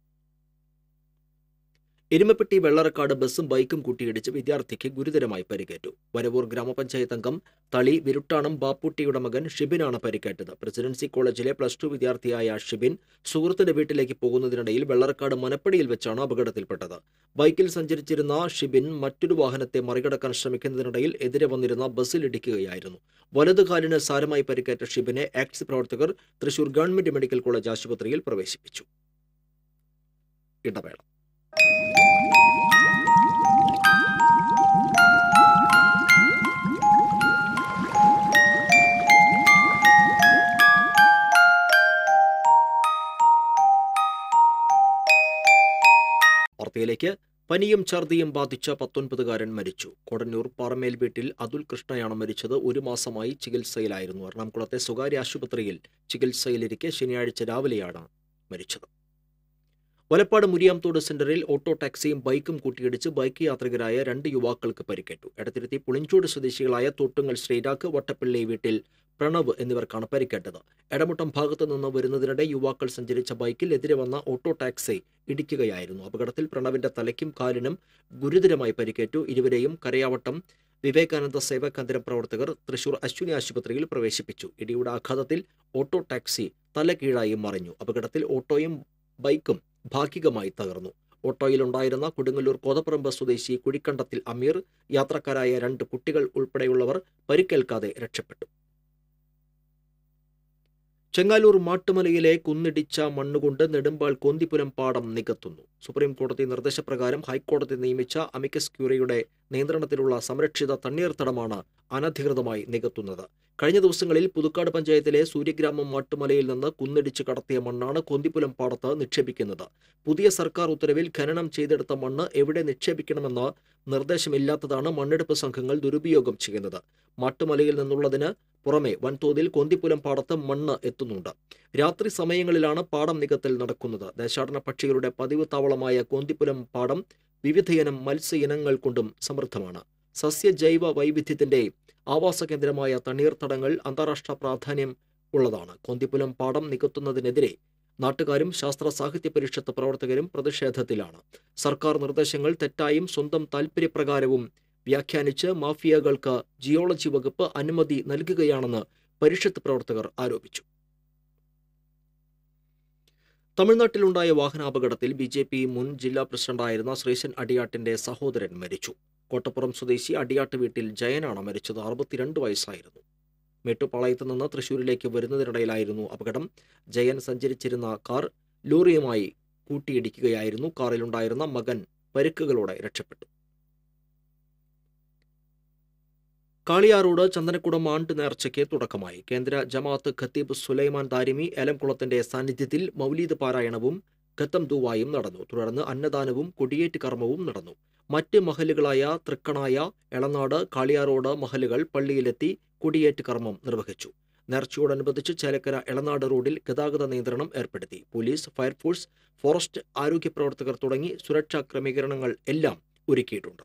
എരുമപ്പെട്ടി വെള്ളറക്കാട് ബസ്സും ബൈക്കും കൂട്ടിയിടിച്ച് വിദ്യാർത്ഥിക്ക് ഗുരുതരമായി പരിക്കേറ്റു വരവൂർ ഗ്രാമപഞ്ചായത്ത് അംഗം തളി വിരുട്ടാണം ബാപ്പുട്ടിയുടെ മകൻ ഷിബിനാണ് പരിക്കേറ്റത് പ്രസിഡൻസി കോളേജിലെ പ്ലസ് ടു വിദ്യാർത്ഥിയായ ഷിബിൻ സുഹൃത്തിന്റെ വീട്ടിലേക്ക് പോകുന്നതിനിടയിൽ വെള്ളറക്കാട് മനപ്പടിയിൽ വെച്ചാണ് അപകടത്തിൽപ്പെട്ടത് ബൈക്കിൽ സഞ്ചരിച്ചിരുന്ന ഷിബിൻ മറ്റൊരു വാഹനത്തെ മറികടക്കാൻ ശ്രമിക്കുന്നതിനിടയിൽ എതിരെ വന്നിരുന്ന ബസ്സിലിടിക്കുകയായിരുന്നു വലതുകാലിന് സാരമായി പരിക്കേറ്റ ഷിബിനെ ആക്സ് പ്രവർത്തകർ തൃശൂർ ഗവൺമെന്റ് മെഡിക്കൽ കോളേജ് ആശുപത്രിയിൽ പ്രവേശിപ്പിച്ചു ഇടവേള വാർത്തയിലേക്ക് പനിയും ഛർദിയും ബാധിച്ച പത്തൊൻപതുകാരൻ മരിച്ചു കൊടന്നൂർ പാറമേൽ വീട്ടിൽ അതുൽ കൃഷ്ണയാണ് മരിച്ചത് ഒരു മാസമായി ചികിത്സയിലായിരുന്നു എറണാകുളത്തെ സ്വകാര്യ ആശുപത്രിയിൽ ചികിത്സയിലിരിക്കെ ശനിയാഴ്ച രാവിലെയാണ് മരിച്ചത് വലപ്പാട് മുരിയാംതോട് സെന്ററിൽ ഓട്ടോ ടാക്സിയും ബൈക്കും കൂട്ടിയിടിച്ച് ബൈക്ക് യാത്രികരായ രണ്ട് യുവാക്കൾക്ക് പരിക്കേറ്റു എടത്തിരുത്തി പുളിഞ്ചോട് സ്വദേശികളായ തോട്ടുങ്ങൽ ശ്രീരാഗ് വട്ടപ്പള്ളി വീട്ടിൽ പ്രണവ് എന്നിവർക്കാണ് പരിക്കേറ്റത് എടമുട്ടം ഭാഗത്തു നിന്ന് വരുന്നതിനിടെ യുവാക്കൾ സഞ്ചരിച്ച ബൈക്കിൽ എതിരെ വന്ന ഓട്ടോ ടാക്സി ഇടിക്കുകയായിരുന്നു അപകടത്തിൽ പ്രണവിന്റെ തലയ്ക്കും കാലിനും ഗുരുതരമായി പരിക്കേറ്റു ഇരുവരെയും കരയാവട്ടം വിവേകാനന്ദ സേവാ കേന്ദ്രം പ്രവർത്തകർ തൃശൂർ അശ്വിനി ആശുപത്രിയിൽ പ്രവേശിപ്പിച്ചു ഇടിയുടെ ആഘാതത്തിൽ ഓട്ടോ ടാക്സി തലകീഴായി മറിഞ്ഞു അപകടത്തിൽ ഓട്ടോയും ബൈക്കും ഭാഗികമായി തകർന്നു ഓട്ടോയിലുണ്ടായിരുന്ന കൊടുങ്ങല്ലൂർ കോതപ്പറമ്പ് സ്വദേശി കുഴിക്കണ്ടത്തിൽ അമീർ യാത്രക്കാരായ രണ്ട് കുട്ടികൾ ഉൾപ്പെടെയുള്ളവർ പരിക്കേൽക്കാതെ രക്ഷപ്പെട്ടു ചെങ്ങാലൂർ മാട്ടുമലയിലെ കുന്നിടിച്ച മണ്ണുകൊണ്ട് നെടുമ്പാൾ കോന്തിപുരം പാടം നികത്തുന്നു സുപ്രീം കോടതി നിർദ്ദേശപ്രകാരം ഹൈക്കോടതി നിയമിച്ച അമിക്കസ് ക്യൂറിയുടെ നിയന്ത്രണത്തിലുള്ള സംരക്ഷിത തണ്ണീർത്തടമാണ് അനധികൃതമായി നികത്തുന്നത് കഴിഞ്ഞ ദിവസങ്ങളിൽ പുതുക്കാട് പഞ്ചായത്തിലെ സൂര്യഗ്രാമം മാട്ടുമലയിൽ നിന്ന് കുന്നിടിച്ച് കടത്തിയ മണ്ണാണ് കോന്തിപുരം പാടത്ത് നിക്ഷേപിക്കുന്നത് പുതിയ സർക്കാർ ഉത്തരവിൽ ഖനനം ചെയ്തെടുത്ത മണ്ണ് എവിടെ നിക്ഷേപിക്കണമെന്ന് നിർദ്ദേശമില്ലാത്തതാണ് മണ്ണെടുപ്പ് സംഘങ്ങൾ ദുരുപയോഗം ചെയ്യുന്നത് മാട്ടുമലയിൽ നിന്നുള്ളതിന് പുറമെ വൻതോതിൽ കൊന്തിപ്പുലം പാടത്ത് മണ്ണ് എത്തുന്നുണ്ട് രാത്രി സമയങ്ങളിലാണ് പാടം നികത്തൽ നടക്കുന്നത് ദേശാടന പക്ഷികളുടെ പതിവ് താവളമായ കോന്തിപ്പുലം പാടം വിവിധയിനം മത്സ്യ ഇനങ്ങൾ കൊണ്ടും സമൃദ്ധമാണ് സസ്യജൈവ വൈവിധ്യത്തിന്റെ ആവാസ കേന്ദ്രമായ തണ്ണീർത്തടങ്ങൾ അന്താരാഷ്ട്ര പ്രാധാന്യം ഉള്ളതാണ് കോന്തിപ്പുലം പാടം നികത്തുന്നതിനെതിരെ നാട്ടുകാരും ശാസ്ത്ര സാഹിത്യ പരിഷത്ത് പ്രവർത്തകരും പ്രതിഷേധത്തിലാണ് സർക്കാർ നിർദ്ദേശങ്ങൾ തെറ്റായും സ്വന്തം താൽപ്പര്യപ്രകാരവും വ്യാഖ്യാനിച്ച് മാഫിയകൾക്ക് ജിയോളജി വകുപ്പ് അനുമതി നൽകുകയാണെന്ന് പരിഷത്ത് പ്രവർത്തകർ ആരോപിച്ചു തമിഴ്നാട്ടിലുണ്ടായ വാഹനാപകടത്തിൽ ബി ജെ പി മുൻ ജില്ലാ പ്രസിഡന്റായിരുന്ന ശ്രീശൻ അടിയാട്ടിന്റെ സഹോദരൻ മരിച്ചു കോട്ടപ്പുറം സ്വദേശി അടിയാട്ട് വീട്ടിൽ ജയനാണ് മരിച്ചത് അറുപത്തിരണ്ട് വയസ്സായിരുന്നു മേട്ടുപ്പാളയത്ത് നിന്ന് തൃശൂരിലേക്ക് വരുന്നതിനിടയിലായിരുന്നു അപകടം ജയൻ സഞ്ചരിച്ചിരുന്ന കാർ ലോറിയുമായി കൂട്ടിയിടിക്കുകയായിരുന്നു കാറിലുണ്ടായിരുന്ന മകൻ പരിക്കുകളോടെ രക്ഷപ്പെട്ടു കാളിയാറോട് ചന്ദനക്കുടം ആണ്ട് നേർച്ചയ്ക്ക് തുടക്കമായി കേന്ദ്ര ജമാഅത്ത് ഖത്തീബ് സുലൈമാൻ ദാരിമി ഏലംകുളത്തിന്റെ സാന്നിധ്യത്തിൽ മൗലീദ് പാരായണവും ഖത്തം ദുവായും നടന്നു തുടർന്ന് അന്നദാനവും കൊടിയേറ്റ് കർമ്മവും നടന്നു മറ്റ് മഹലുകളായ തൃക്കണായ എളനാട് കാളിയാറോട് മഹലുകൾ പള്ളിയിലെത്തി കൊടിയേറ്റ് കർമ്മം നിർവഹിച്ചു നേർച്ചയോടനുബന്ധിച്ച് ചേലക്കര എളനാട് റോഡിൽ ഗതാഗത നിയന്ത്രണം ഏർപ്പെടുത്തി പോലീസ് ഫയർഫോഴ്സ് ഫോറസ്റ്റ് ആരോഗ്യ പ്രവർത്തകർ തുടങ്ങി സുരക്ഷാ ക്രമീകരണങ്ങൾ എല്ലാം ഒരുക്കിയിട്ടുണ്ട്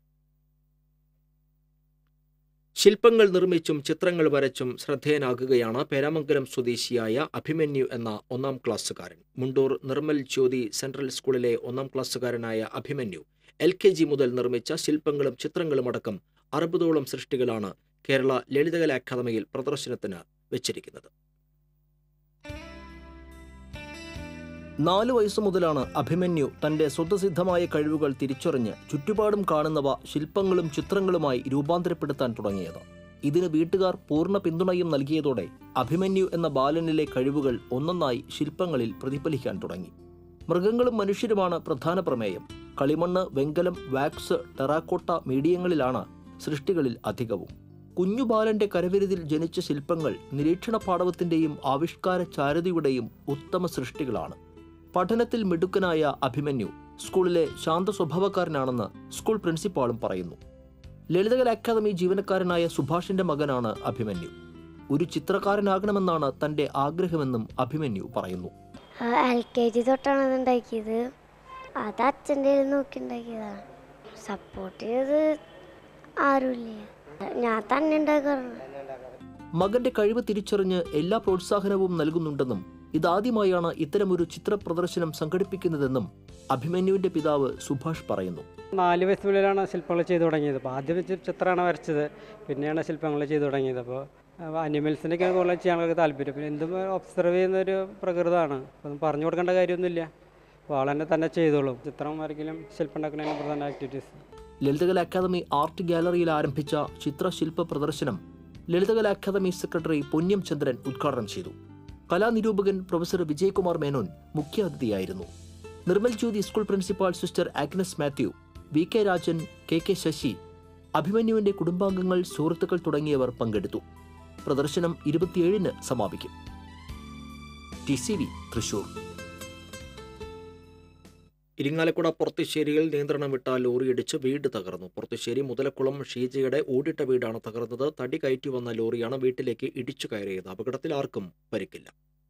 ശില്പങ്ങൾ നിർമ്മിച്ചും ചിത്രങ്ങൾ വരച്ചും ശ്രദ്ധേയനാകുകയാണ് പേരാമംഗലം സ്വദേശിയായ അഭിമന്യു എന്ന ഒന്നാം ക്ലാസ്സുകാരൻ മുണ്ടൂർ നിർമ്മൽ ജ്യോതി സെൻട്രൽ സ്കൂളിലെ ഒന്നാം ക്ലാസ്സുകാരനായ അഭിമന്യു എൽ കെ ജി മുതൽ നിർമ്മിച്ച ശില്പങ്ങളും ചിത്രങ്ങളും അടക്കം അറുപതോളം സൃഷ്ടികളാണ് കേരള ലളിതകലാ അക്കാദമിയിൽ പ്രദർശനത്തിന് വെച്ചിരിക്കുന്നത് നാലു വയസ്സു മുതലാണ് അഭിമന്യു തന്റെ സ്വതസിദ്ധമായ കഴിവുകൾ തിരിച്ചറിഞ്ഞ് ചുറ്റുപാടും കാണുന്നവ ശില്പങ്ങളും ചിത്രങ്ങളുമായി രൂപാന്തരപ്പെടുത്താൻ തുടങ്ങിയത് ഇതിന് വീട്ടുകാർ പൂർണ്ണ പിന്തുണയും നൽകിയതോടെ അഭിമന്യു എന്ന ബാലനിലെ കഴിവുകൾ ഒന്നൊന്നായി ശില്പങ്ങളിൽ പ്രതിഫലിക്കാൻ തുടങ്ങി മൃഗങ്ങളും മനുഷ്യരുമാണ് പ്രധാന പ്രമേയം കളിമണ്ണ് വെങ്കലം വാക്സ് ടെറാക്കോട്ട മീഡിയങ്ങളിലാണ് സൃഷ്ടികളിൽ അധികവും കുഞ്ഞു ബാലന്റെ കരവിരുതിൽ ജനിച്ച ശില്പങ്ങൾ നിരീക്ഷണ പാടവത്തിന്റെയും ആവിഷ്കാര ചാരുതയുടെയും ഉത്തമ സൃഷ്ടികളാണ് പഠനത്തിൽ മിടുക്കനായ അഭിമന്യു സ്കൂളിലെ ശാന്ത സ്വഭാവക്കാരനാണെന്ന് സ്കൂൾ പ്രിൻസിപ്പാളും പറയുന്നു ലളിതകല അക്കാദമി ജീവനക്കാരനായ സുഭാഷിന്റെ മകനാണ് അഭിമന്യു ഒരു ചിത്രകാരനാകണമെന്നാണ് തന്റെ ആഗ്രഹമെന്നും അഭിമന്യു പറയുന്നു എൽ കെ ജി തൊട്ടാണ് ഇത് ഉണ്ടാക്കിയത് അത് അച്ഛൻ്റെ കയ്യിൽ നോക്കി ഉണ്ടാക്കിയതാണ് സപ്പോർട്ട് ചെയ്ത് ആരുമില്ല ഞാൻ തന്നെ ഉണ്ടാക്കാറുണ്ട് മകന്റെ കഴിവ് തിരിച്ചറിഞ്ഞ് എല്ലാ പ്രോത്സാഹനവും നൽകുന്നുണ്ടെന്നും ഇതാദ്യമായാണ് ഇത്തരമൊരു ചിത്ര പ്രദർശനം സംഘടിപ്പിക്കുന്നതെന്നും അഭിമന്യുവിന്റെ പിതാവ് സുഭാഷ് പറയുന്നു നാല് വയസ്സുള്ളിലാണ് ശില്പങ്ങൾ ചെയ്തു തുടങ്ങിയത് അപ്പോൾ ആദ്യം വെച്ച് ചിത്രമാണ് വരച്ചത് പിന്നെയാണ് ശില്പങ്ങൾ ചെയ്തു തുടങ്ങിയത് അപ്പോൾ അനിമൽസിൻ്റെയൊക്കെ കൂടുതൽ ചെയ്യാനൊക്കെ താല്പര്യം പിന്നെ എന്തും ഒബ്സർവ് ചെയ്യുന്ന ഒരു പ്രകൃതമാണ് അപ്പം പറഞ്ഞു കൊടുക്കേണ്ട കാര്യമൊന്നുമില്ല അപ്പോൾ ആൾ തന്നെ തന്നെ ചെയ്തോളും ചിത്രം വരയ്ക്കലും ശില്പം ഉണ്ടാക്കുന്നതിന് പ്രധാന ആക്ടിവിറ്റീസ് ലളിതകല അക്കാദമി ആർട്ട് ഗാലറിയിൽ ആരംഭിച്ച ചിത്രശില്പ പ്രദർശനം ലളിതകല അക്കാദമി സെക്രട്ടറി പൊന്നം ചന്ദ്രൻ ഉദ്ഘാടനം ചെയ്തു കലാനിരൂപകൻ പ്രൊഫസർ വിജയകുമാർ മേനോൻ മുഖ്യാതിഥിയായിരുന്നു Nirmal Jyothi school principal sister Agnes Mathew V K Rajan K K Sasi അഭിമന്യുവിന്റെ കുടുംബാംഗങ്ങൾ സുഹൃത്തുക്കൾ തുടങ്ങിയവർ പങ്കെടുത്തു പ്രദർശനം ഇരുപത്തിയേഴിന് സമാപിക്കും T C V Thrissur Irinjalakuda പുറത്തുശ്ശേരിയിൽ നിയന്ത്രണം വിട്ട ലോറിയിടിച്ച് വീട് തകർന്നു പുറത്തുശ്ശേരി മുതലക്കുളം ഷീജയുടെ ഓടിട്ട വീടാണ് തകർന്നത് തടി കയറ്റി വന്ന ലോറിയാണ് വീട്ടിലേക്ക് ഇടിച്ചു കയറിയത് അപകടത്തിൽ ആർക്കും പരിക്കില്ല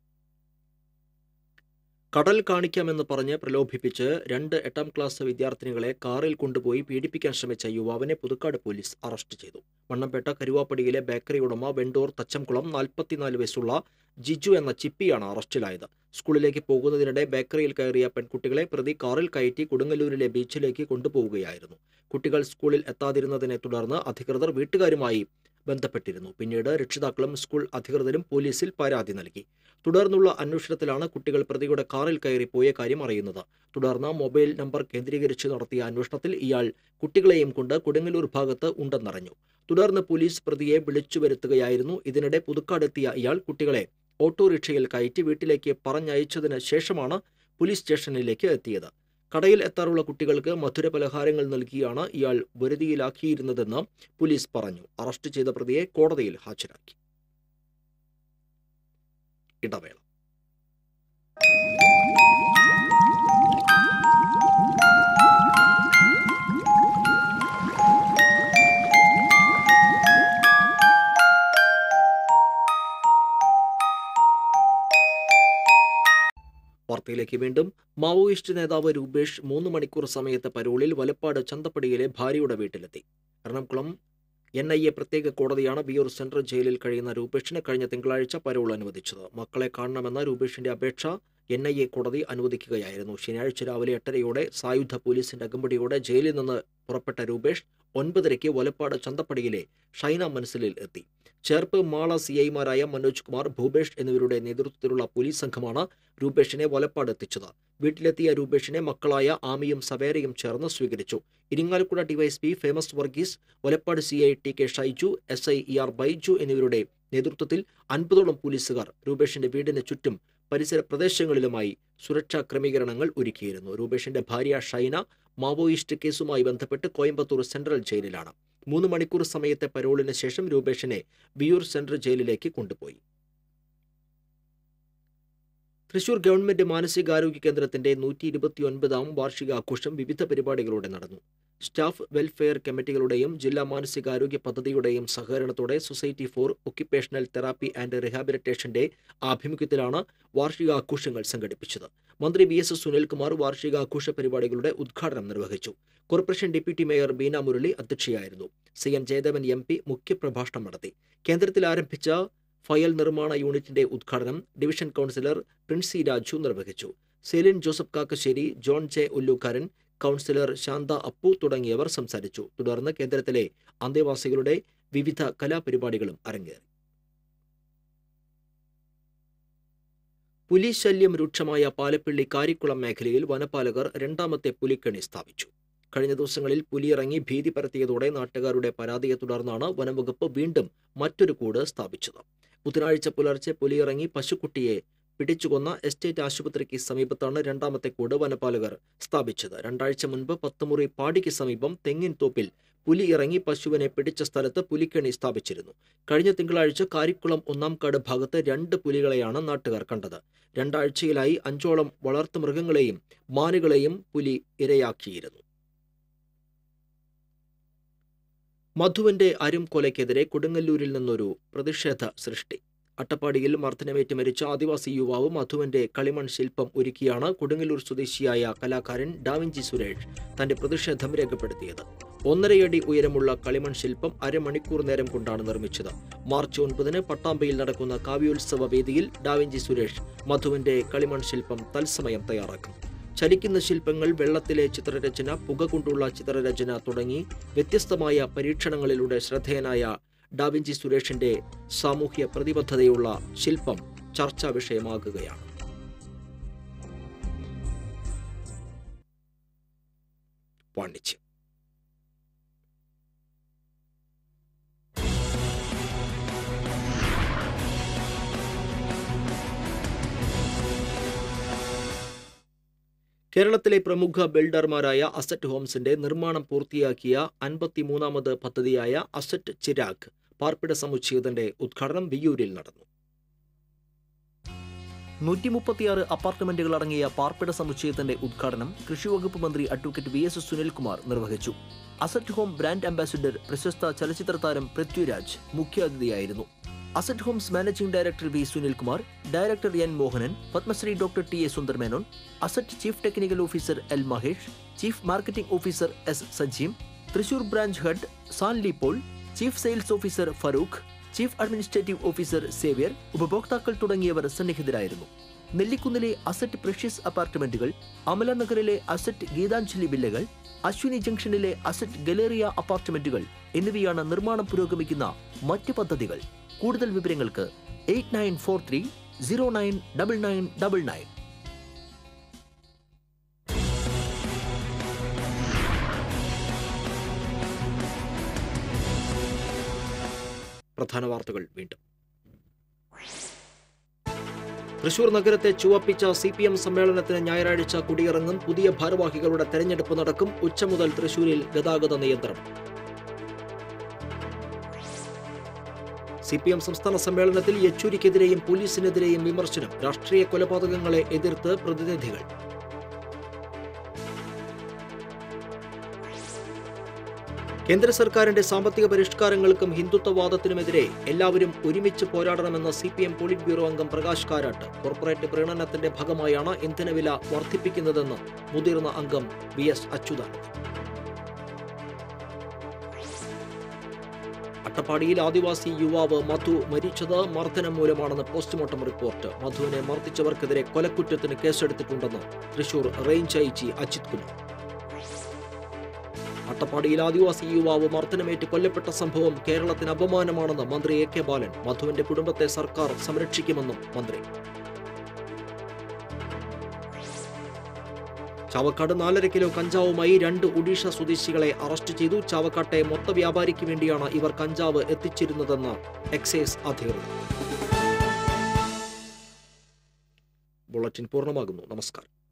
കടൽ കാണിക്കാമെന്ന് പറഞ്ഞ് പ്രലോഭിപ്പിച്ച് രണ്ട് എട്ടാം ക്ലാസ് വിദ്യാർത്ഥിനികളെ കാറിൽ കൊണ്ടുപോയി പീഡിപ്പിക്കാൻ ശ്രമിച്ച യുവാവിനെ പുതുക്കാട് പോലീസ് അറസ്റ്റ് ചെയ്തു മണ്ണമ്പേട്ട കരുവാപ്പടിയിലെ ബേക്കറി ഉടമ വെണ്ടൂർ തച്ചംകുളം നാൽപ്പത്തിനാല് വയസ്സുള്ള ജിജു എന്ന ചിപ്പിയാണ് അറസ്റ്റിലായത് സ്കൂളിലേക്ക് പോകുന്നതിനിടെ ബേക്കറിയിൽ കയറിയ പെൺകുട്ടികളെ പ്രതി കാറിൽ കയറ്റി കൊടുങ്ങല്ലൂരിലെ ബീച്ചിലേക്ക് കൊണ്ടുപോവുകയായിരുന്നു കുട്ടികൾ സ്കൂളിൽ എത്താതിരുന്നതിനെ തുടർന്ന് അധികൃതർ വീട്ടുകാരുമായി ബന്ധപ്പെട്ടിരുന്നു പിന്നീട് രക്ഷിതാക്കളും സ്കൂൾ അധികൃതരും പോലീസിൽ പരാതി നൽകി തുടർന്നുള്ള അന്വേഷണത്തിലാണ് കുട്ടികൾ പ്രതിയുടെ കാറിൽ കയറി പോയ കാര്യം അറിയുന്നത് തുടർന്ന് മൊബൈൽ നമ്പർ കേന്ദ്രീകരിച്ച് നടത്തിയ അന്വേഷണത്തിൽ ഇയാൾ കുട്ടികളെയും കൊണ്ട് കൊടുങ്ങല്ലൂർ ഭാഗത്ത് ഉണ്ടെന്നറിഞ്ഞു തുടർന്ന് പോലീസ് പ്രതിയെ വിളിച്ചു വരുത്തുകയായിരുന്നു ഇതിനിടെ പുതുക്കാടെത്തിയ ഇയാൾ കുട്ടികളെ ഓട്ടോറിക്ഷയിൽ കയറ്റി വീട്ടിലേക്ക് പറഞ്ഞയച്ചതിന് ശേഷമാണ് പോലീസ് സ്റ്റേഷനിലേക്ക് എത്തിയത് കടയിൽ എത്താറുള്ള കുട്ടികൾക്ക് മധുര പലഹാരങ്ങൾ നൽകിയാണ് ഇയാൾ വരുതിയിലാക്കിയിരുന്നതെന്ന് പോലീസ് പറഞ്ഞു അറസ്റ്റ് ചെയ്ത പ്രതിയെ കോടതിയിൽ ഹാജരാക്കി ഇടവേള വാർത്തയിലേക്ക് വീണ്ടും മാവോയിസ്റ്റ് നേതാവ് രൂപേഷ് മൂന്ന് മണിക്കൂർ സമയത്തെ പരോളിൽ വലപ്പാട് ചന്തപ്പടിയിലെ ഭാര്യയുടെ വീട്ടിലെത്തി എറണാകുളം എൻ ഐ എ പ്രത്യേക കോടതിയാണ് വിയൂർ സെൻട്രൽ ജയിലിൽ കഴിയുന്ന രൂപേഷിന് കഴിഞ്ഞ തിങ്കളാഴ്ച പരോൾ അനുവദിച്ചത് മക്കളെ കാണണമെന്ന രൂപേഷിന്റെ അപേക്ഷ എൻ ഐ എ കോടതി അനുവദിക്കുകയായിരുന്നു ശനിയാഴ്ച രാവിലെ എട്ടരയോടെ സായുധ പോലീസിന്റെ അകമ്പടിയോടെ ജയിലിൽ നിന്ന് പുറപ്പെട്ട രൂപേഷ് ഒൻപതരയ്ക്ക് വലപ്പാട് ചന്തപ്പടിയിലെ ഷൈന മനസ്സിലിൽ എത്തി ചേർപ്പ് മാള സി ഐമാരായ മനോജ് കുമാർ ഭൂപേഷ് എന്നിവരുടെ നേതൃത്വത്തിലുള്ള പോലീസ് സംഘമാണ് രൂപേഷിനെ വലപ്പാട് എത്തിച്ചത് വീട്ടിലെത്തിയ രൂപേഷിനെ മക്കളായ ആമിയും സവേരയും ചേർന്ന് സ്വീകരിച്ചു Irinjalakuda DYSP Famous Varghese Valappad C I T K Shaiju S I E R Baiju എന്നിവരുടെ നേതൃത്വത്തിൽ അൻപതോളം പോലീസുകാർ രൂപേഷിന്റെ വീടിന് ചുറ്റും പരിസര പ്രദേശങ്ങളിലുമായി സുരക്ഷാ ക്രമീകരണങ്ങൾ ഒരുക്കിയിരുന്നു രൂപേഷിന്റെ ഭാര്യ ഷൈന മാവോയിസ്റ്റ് കേസുമായി ബന്ധപ്പെട്ട് കോയമ്പത്തൂർ സെൻട്രൽ ജയിലിലാണ് മൂന്ന് മണിക്കൂർ സമയത്തെ പരോളിന് ശേഷം രൂപേഷിനെ വിയൂർ സെൻട്രൽ ജയിലിലേക്ക് കൊണ്ടുപോയി തൃശൂർ ഗവൺമെന്റ് മാനസികാരോഗ്യ കേന്ദ്രത്തിന്റെ നൂറ്റി ഇരുപത്തിയൊൻപതാം വാർഷികാഘോഷം വിവിധ പരിപാടികളോടെ നടന്നു സ്റ്റാഫ് വെൽഫെയർ കമ്മിറ്റികളുടെയും ജില്ലാ മാനസികാരോഗ്യ പദ്ധതിയുടെയും സഹകരണത്തോടെ society for occupational therapy and റിഹാബിലിറ്റേഷന്റെ ആഭിമുഖ്യത്തിലാണ് വാർഷികാഘോഷങ്ങൾ സംഘടിപ്പിച്ചത് മന്ത്രി വി എസ് സുനിൽകുമാർ വാർഷികാഘോഷ പരിപാടികളുടെ ഉദ്ഘാടനം നിർവഹിച്ചു corporation deputy mayor Beena Murali അധ്യക്ഷയായിരുന്നു C N Jayadevan M P മുഖ്യപ്രഭാഷണം നടത്തി കേന്ദ്രത്തിൽ ആരംഭിച്ച ഫയൽ നിർമ്മാണ യൂണിറ്റിന്റെ ഉദ്ഘാടനം ഡിവിഷൻ കൗൺസിലർ പ്രിൻസി രാജു നിർവഹിച്ചു സെലിൻ ജോസഫ് കാക്കശ്ശേരി ജോൺ ജെ ഉല്ലൂക്കാരൻ കൗൺസിലർ ശാന്ത അപ്പു തുടങ്ങിയവർ സംസാരിച്ചു തുടർന്ന് കേന്ദ്രത്തിലെ അന്തേവാസികളുടെ വിവിധ കലാപരിപാടികളും അരങ്ങേറി പുലി ശല്യം രൂക്ഷമായ പാലപ്പിള്ളി കാരിക്കുളം മേഖലയിൽ വനപാലകർ രണ്ടാമത്തെ പുലിക്കണി സ്ഥാപിച്ചു കഴിഞ്ഞ ദിവസങ്ങളിൽ പുലിയിറങ്ങി ഭീതി പരത്തിയതോടെ നാട്ടുകാരുടെ പരാതിയെ തുടർന്നാണ് വനംവകുപ്പ് വീണ്ടും മറ്റൊരു കൂട് സ്ഥാപിച്ചത് ബുധനാഴ്ച പുലർച്ചെ പുലിയിറങ്ങി പശുക്കുട്ടിയെ പിടിച്ചുകൊന്ന എസ്റ്റേറ്റ് ആശുപത്രിക്ക് സമീപത്താണ് രണ്ടാമത്തെ കൂട് വനപാലകർ സ്ഥാപിച്ചത് രണ്ടാഴ്ച മുൻപ് പത്തുമുറി പാടിക്ക് സമീപം തെങ്ങിൻ തോപ്പിൽ പുലി ഇറങ്ങി പശുവിനെ പിടിച്ച സ്ഥലത്ത് പുലിക്കണി സ്ഥാപിച്ചിരുന്നു കഴിഞ്ഞ തിങ്കളാഴ്ച കാരിക്കുളം ഒന്നാംകാട് ഭാഗത്ത് രണ്ട് പുലികളെയാണ് നാട്ടുകാർ കണ്ടത് രണ്ടാഴ്ചയിലായി അഞ്ചോളം വളർത്തുമൃഗങ്ങളെയും മാനുകളെയും പുലി ഇരയാക്കിയിരുന്നു മധുവിന്റെ അരും കൊലയ്ക്കെതിരെ കൊടുങ്ങല്ലൂരിൽ നിന്നൊരു പ്രതിഷേധ സൃഷ്ടി അട്ടപ്പാടിയിൽ മർദ്ദനമേറ്റ് മരിച്ച ആദിവാസി യുവാവ് മധുവിന്റെ കളിമൺ ശില്പം ഒരുക്കിയാണ് കൊടുങ്ങല്ലൂർ സ്വദേശിയായ കലാകാരൻ ഡാവിഞ്ചി സുരേഷ് തന്റെ പ്രതിഷേധം രേഖപ്പെടുത്തിയത് ഒന്നരയടി ഉയരമുള്ള കളിമൺ ശില്പം അരമണിക്കൂർ നേരം കൊണ്ടാണ് നിർമ്മിച്ചത് മാർച്ച് ഒൻപതിന് പട്ടാമ്പയിൽ നടക്കുന്ന കാവ്യോത്സവ വേദിയിൽ ഡാവിഞ്ചി സുരേഷ് മധുവിന്റെ കളിമൺ ശില്പം തത്സമയം തയ്യാറാക്കും ചലിക്കുന്ന ശില്പങ്ങൾ വെള്ളത്തിലെ ചിത്രരചന പുക കൊണ്ടുള്ള ചിത്രരചന തുടങ്ങി വ്യത്യസ്തമായ പരീക്ഷണങ്ങളിലൂടെ ശ്രദ്ധേയനായ ഡാവിഞ്ചി സുരേഷിന്റെ സാമൂഹ്യ പ്രതിബദ്ധതയുള്ള ശില്പം ചർച്ചാ വിഷയമാകുകയാണ് വാണിജ്യം കേരളത്തിലെ പ്രമുഖ ബിൽഡർമാരായ അസറ്റ് ഹോംസിന്റെ നിർമ്മാണം പൂർത്തിയാക്കിയ അൻപത്തിമൂന്നാമത് പദ്ധതിയായ അസറ്റ് ചിരാഗ് പാർപ്പിട സമുച്ചയത്തിന്റെ ഉദ്ഘാടനം വിയ്യൂരിൽ നടന്നു നൂറ്റി മുപ്പത്തിയാറ് അപ്പാർട്ട്മെന്റുകൾ അടങ്ങിയ പാർപ്പിട സമുച്ചയത്തിന്റെ ഉദ്ഘാടനം കൃഷിവകുപ്പ് മന്ത്രി അഡ്വക്കേറ്റ് വി എസ് സുനിൽകുമാർ നിർവഹിച്ചു അസറ്റ് ഹോം ബ്രാൻഡ് അംബാസിഡർ പ്രശസ്ത ചലച്ചിത്ര താരം പൃഥ്വിരാജ് മുഖ്യാതിഥിയായിരുന്നു Asset Homes managing director V Sunilkumar director N Mohanan Padmashree doctor T A Sundarmenon Asset chief technical officer L Mahesh chief marketing officer S Sajeem Thrissur branch head Sanly Paul chief sales officer Farooq chief administrative officer Xavier ഉപഭോക്താക്കൾ തുടങ്ങിയവർ സന്നിഹിതരായിരുന്നു നെല്ലിക്കുന്നിലെ അസറ്റ് പ്രഷ്യസ് അപ്പാർട്ട്മെന്റുകൾ അമലനഗറിലെ അസറ്റ് ഗീതാഞ്ജലി വില്ലകൾ അശ്വിനി ജംഗ്ഷനിലെ അസറ്റ് ഗലേറിയ അപ്പാർട്ട്മെന്റുകൾ എന്നിവയാണ് നിർമ്മാണം പുരോഗമിക്കുന്ന മറ്റ് പദ്ധതികൾ കൂടുതൽ വിവരങ്ങൾക്ക് eight nine four three zero nine double nine double nine പ്രധാന വാർത്തകൾ വീണ്ടും തൃശൂർ നഗരത്തെ ചുവപ്പിച്ച സി പി എം സമ്മേളനത്തിന് ഞായറാഴ്ച കുടിയിറങ്ങും പുതിയ ഭാരവാഹികളുടെ തെരഞ്ഞെടുപ്പ് നടക്കും ഉച്ച മുതൽ തൃശൂരിൽ ഗതാഗത നിയന്ത്രണം സി പി എം സംസ്ഥാന സമ്മേളനത്തിൽ യെച്ചൂരിക്കെതിരെയും പോലീസിനെതിരെയും വിമർശനം രാഷ്ട്രീയ കൊലപാതകങ്ങളെ എതിർത്ത് പ്രതിനിധികൾ കേന്ദ്ര സർക്കാരിന്റെ സാമ്പത്തിക പരിഷ്കാരങ്ങൾക്കും ഹിന്ദുത്വവാദത്തിനുമെതിരെ എല്ലാവരും ഒരുമിച്ച് പോരാടണമെന്ന C P M politburo അംഗം പ്രകാശ് കാരാട്ട് കോർപ്പറേറ്റ് പ്രീണനത്തിന്റെ ഭാഗമായാണ് ഇന്ധനവില വർദ്ധിപ്പിക്കുന്നതെന്ന് മുതിർന്ന അംഗം വി എസ് അച്യുതാനന്ദൻ അട്ടപ്പാടിയിൽ ആദിവാസി യുവാവ് മധു മരിച്ചത് മർദ്ദനം മൂലമാണെന്ന് പോസ്റ്റ്മോർട്ടം റിപ്പോർട്ട് മധുവിനെ മർദ്ദിച്ചവർക്കെതിരെ കൊലക്കുറ്റത്തിന് കേസെടുത്തിട്ടുണ്ടെന്ന് Thrissur range I G Ajith Kumar അട്ടപ്പാടിയിൽ ആദിവാസി യുവാവ് മർദ്ദനമേറ്റ് കൊല്ലപ്പെട്ട സംഭവം കേരളത്തിന് അപമാനമാണെന്ന് മന്ത്രി എ കെ ബാലൻ മധുവിന്റെ കുടുംബത്തെ സർക്കാർ സംരക്ഷിക്കുമെന്നും മന്ത്രി ചാവക്കാട് നാലര കിലോ കഞ്ചാവുമായി രണ്ട് ഒഡീഷ സ്വദേശികളെ അറസ്റ്റ് ചെയ്തു ചാവക്കാട്ടെ മൊത്ത വ്യാപാരിക്ക് വേണ്ടിയാണ് ഇവർ കഞ്ചാവ് എത്തിച്ചിരുന്നതെന്ന് എക്സൈസ് അധികൃതർ ബുള്ളറ്റിൻ പൂർണ്ണമാകുന്നു നമസ്കാരം